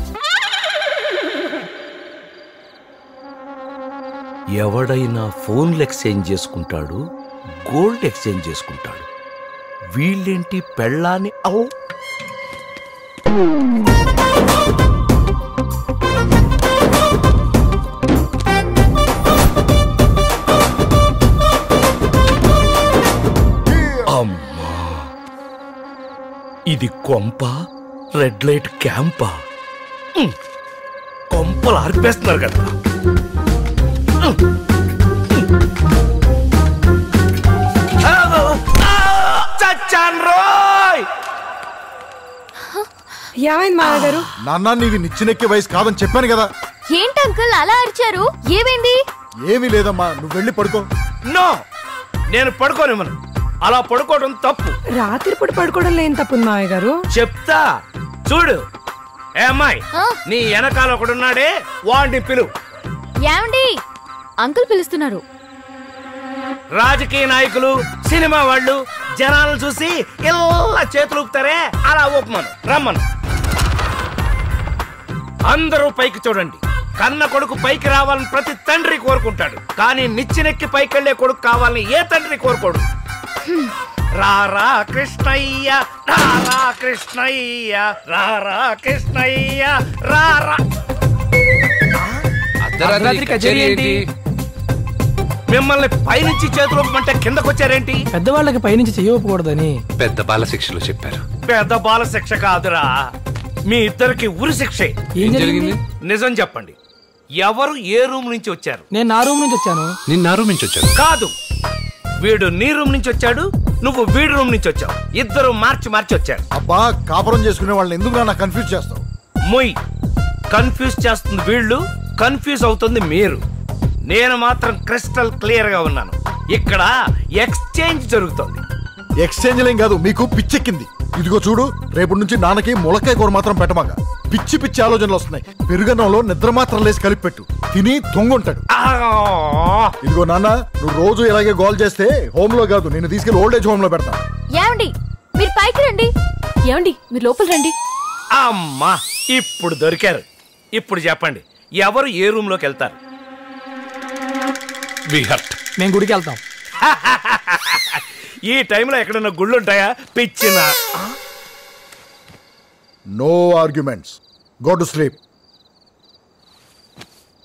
ఎవడైనా ఫోన్లు ఎక్స్చేంజ్ చేసుకుంటాడు గోల్డ్ ఎక్స్చేంజ్ చేసుకుంటాడు వీళ్ళేంటి పెళ్ళాన్ని ఔ అమ్మా ఇది కొంప రెడ్ లైట్ క్యాంపా ఉమ్. కొంపలు ఆర్పేస్తున్నారు కదా చచ్చాన్ రోయ్ ఏమైంది మావయ్య గారు నాన్న నీది నిచ్చినెక్కే వయసు కాదని చెప్పాను కదా ఏంటి అంకుల్ అలా అరిచారు ఏమైంది ఏమీ లేదమ్మా నువ్వు వెళ్ళి పడుకో నో నేను పడుకోనివ్వను అలా పడుకోవడం తప్పు రాత్రిపూట పడుకోవడం లేని తప్పుంది మావయ్య గారు చెప్తా చూడు ఏ అమ్మాయి నీ వెనకాల ఒకడున్నాడే వాడిని పిలువు ఏమండి అంకుల్ పిలుస్తున్నారు రాజకీయ నాయకులు సినిమా వాళ్ళు జనాలను చూసి ఇలా చేతులు ఊపుతారే అలా ఊపమను రమ్మను అందరూ పైకి చూడండి కన్న కొడుకు పైకి రావాలని ప్రతి తండ్రి కోరుకుంటాడు కానీ నిచ్చినెక్కి పైకెళ్లే కొడుకు కావాలని ఏ తండ్రి కోరుకోడు రారా కృష్ణయ్య రారా కృష్ణయ్య రారా కృష్ణయ్య రారా అర్ధరాత్రి కచేరీ ఏంటి? మిమ్మల్ని పైనుంచి చేతులు ఊపమంటే కిందకొచ్చారేంటి పెద్దవాళ్ళకి పైనుంచి చెయ్యకూడదని పెద్ద బాల శిక్షలు చెప్పారు పెద్ద బాల శిక్ష కాదురా మీ ఇద్దరికి ఉరి శిక్షే ఏం జరిగింది? నిజం చెప్పండి ఎవరు ఏ రూమ్ నుంచి వచ్చారు నేను నా రూమ్ నుంచి వచ్చాను నేను నా రూమ్ నుంచి వచ్చాను కాదు వీడు నీ రూమ్ నుంచి వచ్చాడు నువ్వు వీడి రూమ్ నుంచి వచ్చావు ఇద్దరు మార్చి మార్చి వచ్చారు అబ్బా కాపురం చేసుకునే వాళ్ళని ఎందుకు నాన్న కన్ఫ్యూజ్ చేస్తావు మొయ్ కన్ఫ్యూజ్ చేస్తుంది వీళ్ళు కన్ఫ్యూజ్ అవుతుంది మీరు నేను మాత్రం క్రిస్టల్ క్లియర్ గా ఉన్నాను ఇక్కడ ఎక్స్చేంజ్ జరుగుతుంది ఎక్స్చేంజ్ లేం కాదు మీకు పిచ్చెక్కింది ఇదిగో చూడు రేపటి నుంచి నాన్నకి ములక్కాయ కూర మాత్రం పెట్టమాక పిచ్చి పిచ్చి ఆలోచనలు వస్తున్నాయి పెరుగన్నంలో నిద్ర మాత్రం లేసి కలిపి పెట్టు తిని తొంగుంటాడు ఇదిగో నాన్న నువ్వు రోజు ఇలాగే గోల్ చేస్తే హోమ్ లో కాదు నేను తీసుకెళ్లి ఓల్డ్ ఏజ్ హోమ్ లో పెడతా ఏమండి మీరు పైకి రండి ఏమండి మీరు లోపల రండి అమ్మా ఇప్పుడు దొరికారు ఇప్పుడు చెప్పండి ఎవరు ఏ రూమ్ లోకి వెళ్తారు మేము గుడికి వెళ్తాం ఈ టైంలో ఎక్కడన్నా గుళ్ళు ఉంటాయా పిచ్చిన no arguments go to sleep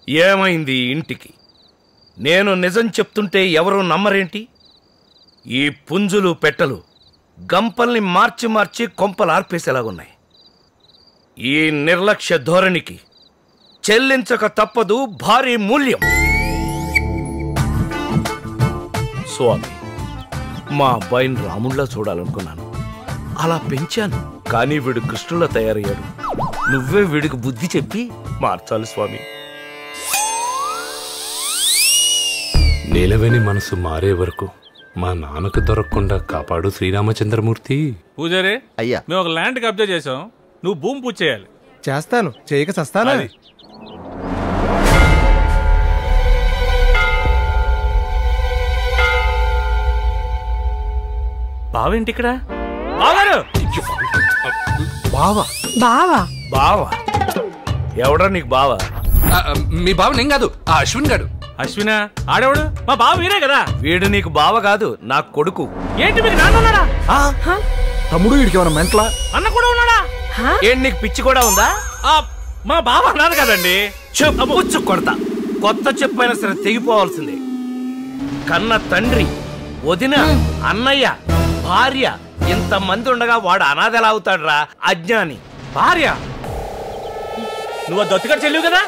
ఏమైంది ఈ ఇంటికి నేను నిజం చెప్తుంటే ఎవరు నమ్మరేంటి ఈ పుంజులు పెట్టలు గంపల్ని మార్చి మార్చి కొంపలు ఆర్పేసేలాగున్నాయి ఈ నిర్లక్ష్య ధోరణికి చెల్లించక తప్పదు భారీ మూల్యం స్వామి మా అబ్బాయిని రాముడిలా చూడాలనుకున్నాను అలా పెంచాను కానీ వీడు కృష్ణులా తయారయ్యాడు నువ్వే వీడికి బుద్ధి చెప్పి మార్చాలి స్వామి నీలవేణి మనసు మారే వరకు మా నాన్నకు దొరకకుండా కాపాడు శ్రీరామచంద్రమూర్తి పూజారి అయ్యా మేము ఒక ల్యాండ్ కబ్జా చేసాం నువ్వు భూమి పూజ చేయాలి చేస్తాను చేయక చస్తానా అది. బావేంటి ఇక్కడ బాగారు బావా బావా బావా ఎవడా నీకు బావా మీ బావ నేను కాదు ఆ అశ్విన్ గాడు అశ్విన ఆడేవాడు మా బావ మీరే కదా వీడు నీకు బావ కాదు నా కొడుకు ఏంటి మీకు నాన్న ఉన్నాడా తమ్ముడు వీడికి ఏమైనా మెంట్లా అన్న కూడా ఉన్నాడా ఏంటి నీకు పిచ్చి కూడా ఉందా ఆ, మా బావ అన్నారు కదండి చెప్పు కొడతా కొత్త చెప్పైనా సరే తెగిపోవాల్సిందే కన్న తండ్రి వదిన అన్నయ్య భార్య ఇంతమంది ఉండగా వాడు అనాథ ఎలా అవుతాడురా అజ్ఞాని భార్య నువ్వు దత్తుగారు చెల్లివు కదా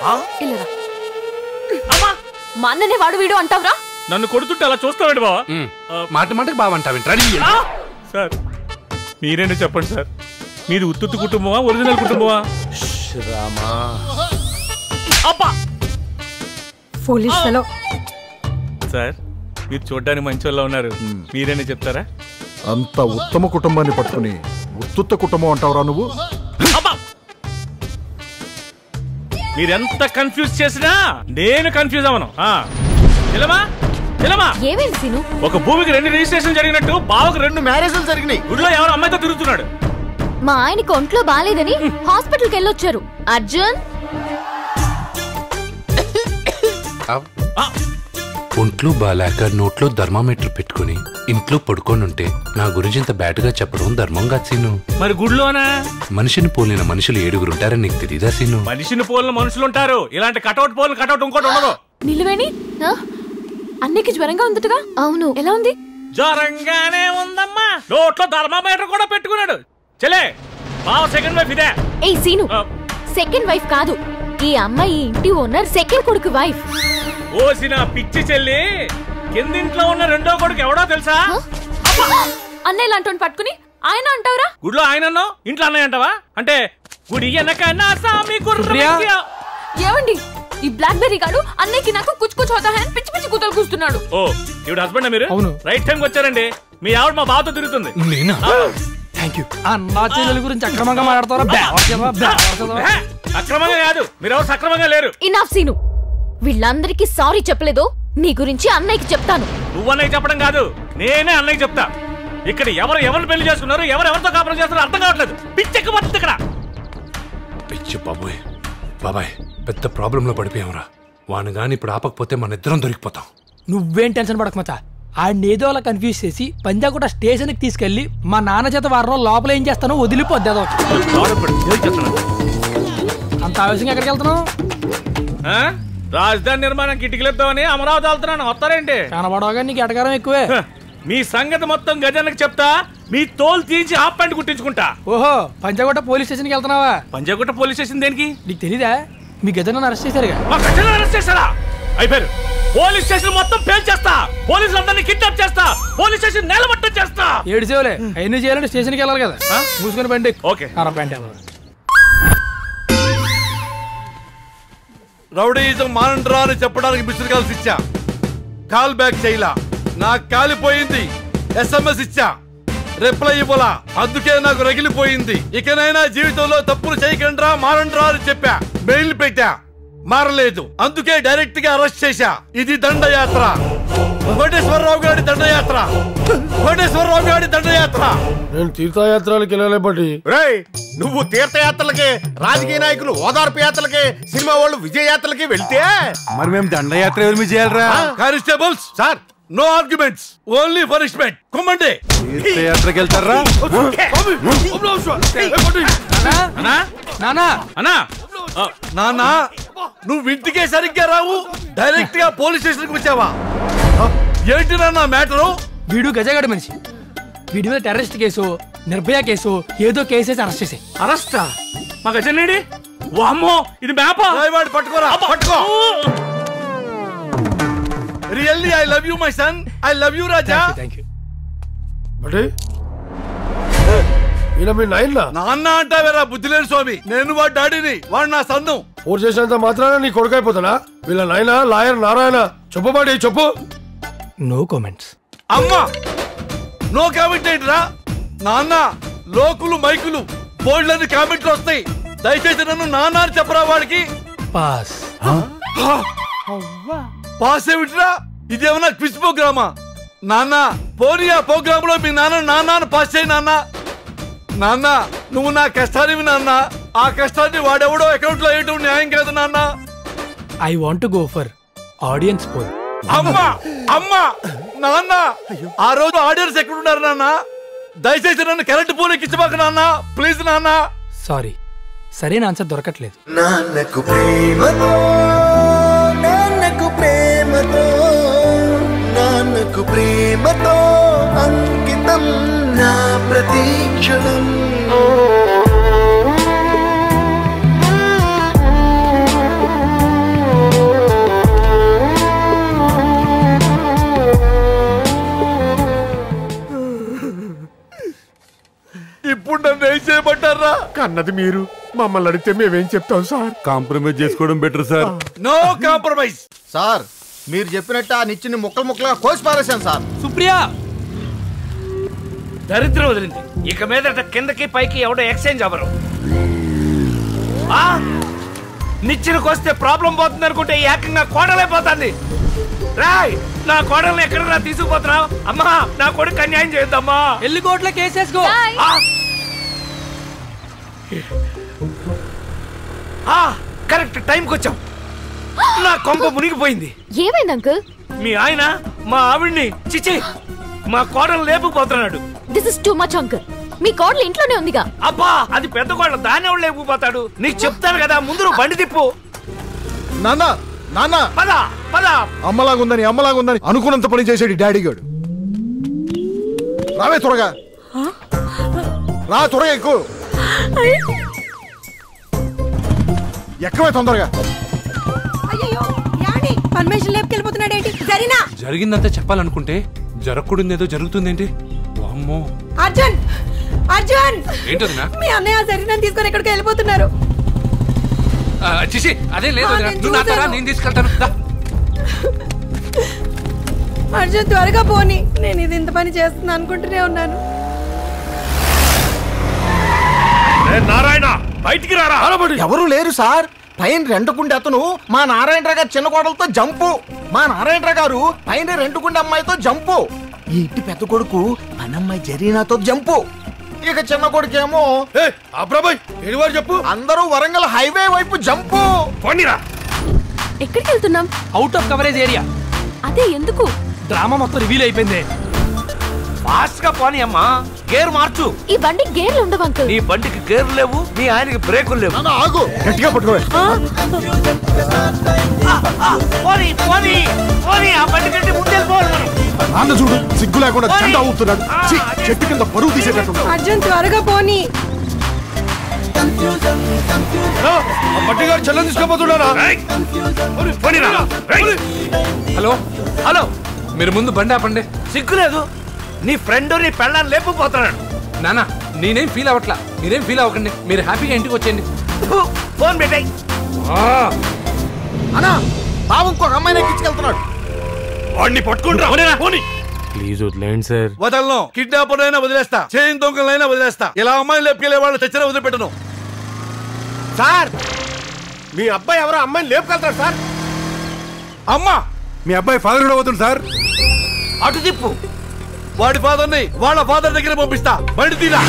మా అన్ననే వాడు వీడు అంటావురా నన్ను కొడుతుంటే అలా చూస్తావండి బావా మాట మాటకి బావంటావేంట్రా ఆ! సార్ మీరేంటి చెప్పండి సార్ మీది ఉత్తుత్తు కుటుంబమా ఒరిజినల్ కుటుంబమా రామా అబ్బా ఫోలిష్ ఫెలో సార్ మీరు చూడ్డానికి మంచి వాళ్ళ ఉన్నారు మీరేనే చెప్తారా అంత ఉత్తమ కుటుంబాన్ని పట్టుకుని ఉత్తుత్త కుటుంబం అంటావురా నువ్వు మీరెంత కన్ఫ్యూజ్ చేసినా నేను కన్ఫ్యూజ్ అవను ఆ. నిలమా నిలమా ఏమైంది సీను ఒక భూమికి రెండు రిజిస్ట్రేషన్ జరిగినట్టు బావకు రెండు మ్యారేజ్లు జరిగినాయి గుడిలో ఎవరో అమ్మాయితో తిరుగుతున్నాడు మా ఆయనకి ఒంట్లో బాగాలేదని హాస్పిటల్కి వెళ్ళొచ్చారు అర్జున్ ఒంట్లో బాలాక నోట్లో థర్మామీటర్ పెట్టుకుని ఇంట్లో పడుకొని ఉంటే నా గురించి ఇంత బ్యాడ్గా చెప్పడం ధర్మం కాదు సీను మరి గుడిలోనా మనిషిని పోలిన మనుషులు ఏడుగురు ఉంటారని నీకు తెలీదా సీను మనిషిని పోలిన మనుషులు ఉంటారు ఇలాంటి కటౌట్ పోలిన కటౌట్ ఇంకోటి ఉండదు నిలువేణి అన్నికి జ్వరంగా ఉందటగా అవును ఎలా ఉంది జ్వరంగానే ఉందమ్మా నోట్లో థర్మామీటర్ కూడా పెట్టుకున్నాడు చెలే బావ సెకండ్ వైఫ్ ఇదే ఏయ్ సీను సెకండ్ వైఫ్ కాదు ఈ అమ్మాయి ఈ ఇంటి ఓనర్ సెకండ్ కొడుకు వైఫ్ ఓసిన పిచ్చి చెల్లి కిందింట్లో ఉన్న రెండో కొడుకు ఎవడో తెలుసా అన్నయ్య లాంటి పట్టుకుని ఆయన అంటావురా గుడిలో ఆయన అన్నావు ఇంట్లో అన్నయ్య అంటావా అంటే గుడి వెనక నా సామి గుర్రమెక్కి- ఏమండి ఈ బ్లాక్ బెర్రీ గాడు అన్నయ్యకి నాకు కుచ్చు కుచ్చు హోతా హై అని పిచ్చి పిచ్చి కూతలు కూస్తున్నాడు ఓ ఇవిడ హస్బెండ్ మీరు అవును. రైట్ టైం వచ్చారండి మీ ఆవిడ మా బావతో తిరుగుతుంది నేనా ఆ. థ్యాంక్ యూ అన్నా చెల్లెల గురించి అక్రమంగా మాట్లాడతారా బేవర్ చదవా, బేవర్ చదవా. హే, అక్రమంగా కాదు మీరు ఎవరు సక్రమంగా లేరు ఇనాఫ్ సీను వీళ్ళందరికీ సారీ చెప్పలేదు నీ గురించి అన్నయ్యకి చెప్తాను నువ్వు అన్నయ్య చెప్పడం కాదు నేనే అన్నయ్య చెప్తా ఇక్కడ ఎవరు ఎవరు పెళ్లి చేసుకున్నారు ఎవరు ఎవరితో కాపురం చేస్తున్నారో అర్థం కావట్లేదు పిచ్చెక్కిపోతుంది ఇక్కడ పిచ్చి బాబోయ్ బాబాయ్ పెద్ద ప్రాబ్లంలో పడిపోయాంరా వాను గాని ఇప్పుడు ఆపకపోతే మన ఇద్దరం దొరికిపోతాం నువ్వేం టెన్షన్ పడక మచ్చా ఆడిని ఏదో అలా కన్ఫ్యూజ్ చేసి పంజాగుట్ట స్టేషన్కి తీసుకెళ్లి మా నాన్న చేత వారం రోజులు లోపల ఏం చేస్తానో వదిలిపోద్ది అదో అంత ఆవేశంగా ఎక్కడికి వెళ్తున్నావు ఆ? రాజధాని నిర్మాణానికి ఇటుకలేద్దామని అమరావతి వెళ్తున్నాను వస్తారేంటి కనబడవగా నీకు ఎటకారం ఎక్కువే హ, మీ సంగతి మొత్తం గజానికి చెప్తా మీ తోలు తీసి హాఫ్ ప్యాంట్ కుట్టించుకుంటా ఓహో పంజాగుట్ట పోలీస్ స్టేషన్కి వెళ్తున్నావా పంజాగుట్ట పోలీస్ స్టేషన్ దేనికి నీకు తెలీదా మీ గజన అరెస్ట్ చేశారుగా మా గజాలను అరెస్ట్ చేస్తారా అయిపోయారు పోలీస్ స్టేషన్ మొత్తం పేల్ చేస్తా పోలీసులందరినీ కిడ్నాప్ చేస్తా పోలీస్ స్టేషన్ నేలమట్టం చేస్తా ఏడు సేవలే అయినా చేయాలంటే స్టేషన్కి వెళ్ళాలి కదా మూసుకొని బండి ఓకే అర ప్యాంట్ వెళ్ళాలి రౌడీయిజం మానండ్రా అని చెప్పడానికి మిస్డ్ కాల్స్ ఇచ్చా కాల్ బ్యాక్ చేయలా నాకు కాలిపోయింది ఎస్ఎంఎస్ ఇచ్చా రిప్లై ఇవ్వలా అందుకే నాకు రగిలిపోయింది ఇకనైనా జీవితంలో తప్పులు చేయకండ్రా మారండ్రా అని చెప్పా మెయిల్ పెట్టా మారలేదు అందుకే డైరెక్ట్ గా అరెస్ట్ చేశా ఇది దండయాత్ర కోటేశ్వరరావు గారి దండయాత్ర కోటేశ్వరరావు గారి దండయాత్ర నేను తీర్థయాత్రలకు వెళ్ళలే బట్టి రేయ్ నువ్వు తీర్థయాత్రలకి రాజకీయ నాయకులు ఓదార్పు యాత్రలకి సినిమా వాళ్ళు విజయయాత్రలకి వెళ్తే మరి మేము దండయాత్ర ఎవరి చేయలరా constables sir no arguments only punishment కుమ్మండి తీర్థయాత్రకి వెళ్తారా అన్నా నానా అన్నా నాన్న నువ్వు ఇంటికే సరిగ్గా రావు డైరెక్ట్ గా పోలీస్ స్టేషన్ కి వచ్చావా హ? ఏంటి నాన్న మ్యాటరు వీడు గజగడ మనిషి వీడి మీద టెర్రరిస్ట్ కేసు నిర్భయ కేసు ఏదో కేసేసి అరెస్ట్ చేసే అరెస్టా మా గజనేడి వామ్మో ఇది మ్యాపా వాడు పట్టుకోరా పట్టుకో really I love you my son I love you Raja thank you అంటే ఈయన మీ నాయన నాన్న అంటావేరా బుద్ధి లేని స్వామి నేను వాడు డాడీని వాడు నా సన్ను ఫోర్ చేసినంత మాత్రాన నీ కొడుకైపోతానా వీళ్ళ నాయన లాయర్ నారాయణ చెప్పబాటి చెప్పు నో కామెంట్స్ అమ్మా నో కామెంట్ ఏంటిరా నాన్న లోకులు మైకులు బోర్డులని కామెంట్లు వస్తాయి దయచేసి నన్ను నాన్న అని చెప్పరా వాడికి పాస్ హా! పాస్ ఏమిటిరా ఇదేమన్నా క్విజ్ ప్రోగ్రామా నాన్న పోనీ ఆ ప్రోగ్రామ్ లో మీ నాన్న నాన్న అని పాస్ చేయి నాన్న నాన్న నువ్వు నా కష్టానివి నాన్న ఆ కష్టాన్ని వాడెవడో అకౌంట్ లో వేయటం న్యాయం కాదు నాన్న I want go for audience poll అమ్మా అమ్మా నాన్న ఆ రోజు ఆడియన్స్ ఎక్కడున్నారు నాన్న దయచేసి నన్ను కరెంట్ పోల్ ఎక్కించబాక నాన్న ప్లీజ్ నాన్న సారీ సరైన ఆన్సర్ దొరకట్లేదు నాన్నకు ప్రేమతో నాన్నకు ప్రేమతో నాన్నకు ప్రేమతో అంకితం నా ప్రతీక్షణం ఇప్పుడు నన్ను ఏం చేయమంటారా కన్నది మీరు మమ్మల్ని అడిగితే మేమేం చెప్తాం సార్ కాంప్రమైజ్ చేసుకోవడం better sir no compromise sir మీరు చెప్పినట్టు ఆ నిచ్చిని ముక్కలు ముక్కలుగా కోసి పారేశాను సార్ సుప్రియా దరిద్రం వదిలింది ఇక మీదట కిందకి పైకి ఎవడో ఎక్స్చేంజ్ అవ్వరు ఆ? నిచ్చెనకొస్తే ప్రాబ్లం పోతుంది అనుకుంటే ఏకంగా కోడలైపోతుంది రాయ్ నా కోడల్ని ఎక్కడన్నా తీసుకుపోతున్నావు అమ్మా నా కొడుకు అన్యాయం చేయొద్దమ్మా ఎల్లి కోట్ల కేసేసుకో ఆ! ఆ, కరెక్ట్ టైంకి వచ్చాం నా కొంప మునిగిపోయింది ఏమైంది అంకుల్ మీ ఆయన మా ఆవిడ్ని చిచి మా కోడలు లేపుకుపోతున్నాడు this is too much uncle మీ కోడలు ఇంట్లోనే ఉందిగా అబ్బా అది పెద్ద కోడలు దాన్ని ఎవడు లేపుకుపోతాడు నీకు చెప్తాను కదా ముందు నువ్వు బండి తిప్పు నాన్న నాన్న పద పద అమ్మలాగుందని అమ్మలాగుందని అనుకున్నంత పని చేసాడు డాడీ గాడు రావే త్వరగా రా త్వరగా ఎక్కువ ఎక్కవే తొందరగా అయ్యో యాని పర్మిషన్ లేపుకెళ్ళిపోతున్నాడు ఏంటి సరేనా జరిగిందంతా చెప్పాలనుకుంటే జరగకూడదు జరుగుతుందేంటి వామ్మో అర్జున్ అర్జున్ ఏంటన్నా మీ అన్నయ్య సరైన తీసుకొని ఎక్కడికి వెళ్ళిపోతున్నారు చిసి అదే లేదు ఆ, వదినా. నేను నువ్వు నాతో రా, చూశాను. నేను తీసుకెళ్తాను దా. అర్జున్ త్వరగా పోని నేను ఇది ఇంత పని చేస్తున్నా అనుకుంటూనే ఉన్నాను నారాయణ బయటికి రారా ఎవరు లేరు సార్ పైన రెండుకుండే అతను మా నారాయణరావు గారు చిన్న కోడలతో జంపు మా నారాయణరావు గారు పైన రెండుకుండే అమ్మాయితో జంపు ఈ ఇంటి పెద్ద కొడుకు పనమ్మాయి జరీనాతో జంపు ఇక చిన్న కొడుకేమో అబ్రాబాయ్ ఏడివారు చెప్పు అందరూ వరంగల్ హైవే వైపు జంపు పోనీరా ఎక్కడికి వెళ్తున్నాం అవుట్ ఆఫ్ కవరేజ్ ఏరియా అదే ఎందుకు డ్రామా మొత్తం రివీల్ అయిపోయింది ఫాస్ట్ గా పోనీ అమ్మా గేర్ మార్చు ఈ బండి గేర్లు ఉండవు అంకుల్ నీ బండికి గేర్లు లేవు మీ ఆయనకి బ్రేకులు లేవు ఆగు గట్టిగా పట్టుకోవే పోనీ పోనీ పోనీ ఆ బండి కంటే ముందు వెళ్ళిపోవాలి మనం నాన్న చూడు సిగ్గు లేకుండా జెండా ఊపుతున్నాడు ఛీ, చెట్టు కింద పరువు తీసేటట్టు అర్జున్ త్వరగా పోని బట్టి గారు చెల్లని తీసుకోపోతున్నారా హలో హలో మీరు ముందు బండి ఆపండి సిగ్గులేదు నీ ఫ్రెండ్ నీ పెళ్ళాన్ని లేపుకుపోతున్నాడు నానా నేనేం ఫీల్ అవ్వట్లా మీరేం ఫీల్ అవ్వకండి మీరు హ్యాపీగా ఇంటికి వచ్చేయండి ఫోన్ పెట్టాయి అన్నా బాబు ఇంకొక అమ్మాయిని ఎక్కించుకెళ్తున్నాడు వాడిని పట్టుకుంటా పోనీ ప్లీజ్ వదిలేండి సార్ వదలను కిడ్నాపర్ అయినా వదిలేస్తా చైన్ దొంగలైనా వదిలేస్తా ఇలా అమ్మాయిని లేపుకెళ్లే వాళ్ళు తెచ్చిన వదిలిపెట్టను సార్ మీ అబ్బాయి ఎవరో అమ్మాయిని లేపుకెళ్తాడు సార్ అమ్మా మీ అబ్బాయి ఫాదర్ కూడా అవుతుంది సార్ అటు తిప్పు వాడి ఫాదర్ని వాళ్ళ ఫాదర్ దగ్గర పంపిస్తా బండి తీరా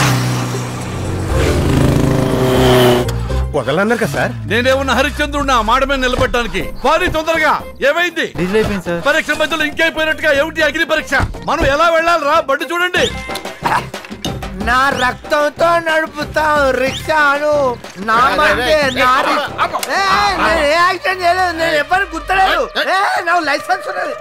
వదలన్నారు కదా సార్ నేనేమన్నా హరిశ్చంద్రుడు మాట మీద నిలబెట్టడానికి వారి తొందరగా ఏమైంది పరీక్ష మధ్యలో ఇంకైపోయినట్టుగా ఏమిటి అగ్ని పరీక్ష మనం ఎలా వెళ్ళాలి రా బండి చూడండి నా రక్తంతో నడుపుతాం రిక్షాను నా బండి నా రి- ఏయ్, నేను ఏ యాక్సిడెంట్ నేనేం చేయలేదు నేను ఎవరికి గుర్తలేదు ఏ, నా లైసెన్స్ ఉన్నది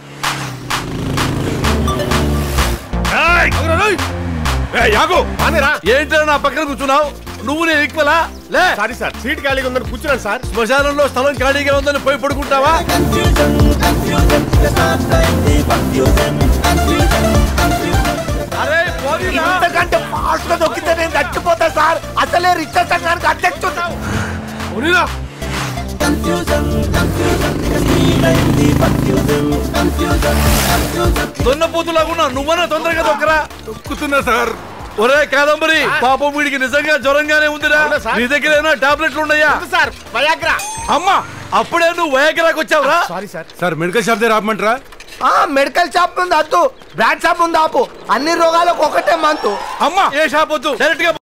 ఏంటో నా పక్కన కూర్చున్నావు నువ్వు నేను ఈక్వలా లే సారీ సార్ సీట్ ఖాళీగా ఉందని కూర్చున్నాను సార్ శ్మశానంలో స్థలం ఖాళీగా ఉందని పోయి పడుకుంటావా అరే పోనీరా. ఇంతకంటే ఫాస్ట్ గా దొక్కితే నేను చచ్చిపోతా సార్ అసలే రిచ్చ సంఘానికి అధ్యక్షుడు పోనీరా. దున్నపోతులాగున్నా నువ్వన్నా తొందరగా దొక్కరా దొక్కుతున్నా సార్ ఒరే కాదంబరి పాపం వీడికి నిజంగా జ్వరంగానే ఉందిరా నీ దగ్గర ఏమైనా టాబ్లెట్లు ఉన్నాయా సార్ వయాగ్రా అమ్మా అప్పుడే నువ్వు వయాగ్రాకి వచ్చావురా sorry sir sir medical shop దగ్గర ఆపమంటారా ఆ మెడికల్ షాప్ ఉంది అద్దు బ్రాండ్ షాప్ ఉంది ఆపు అన్ని రోగాలకు ఒకటే మంతు అమ్మా ఏ షాప్ వద్దు డైరెక్ట్ గా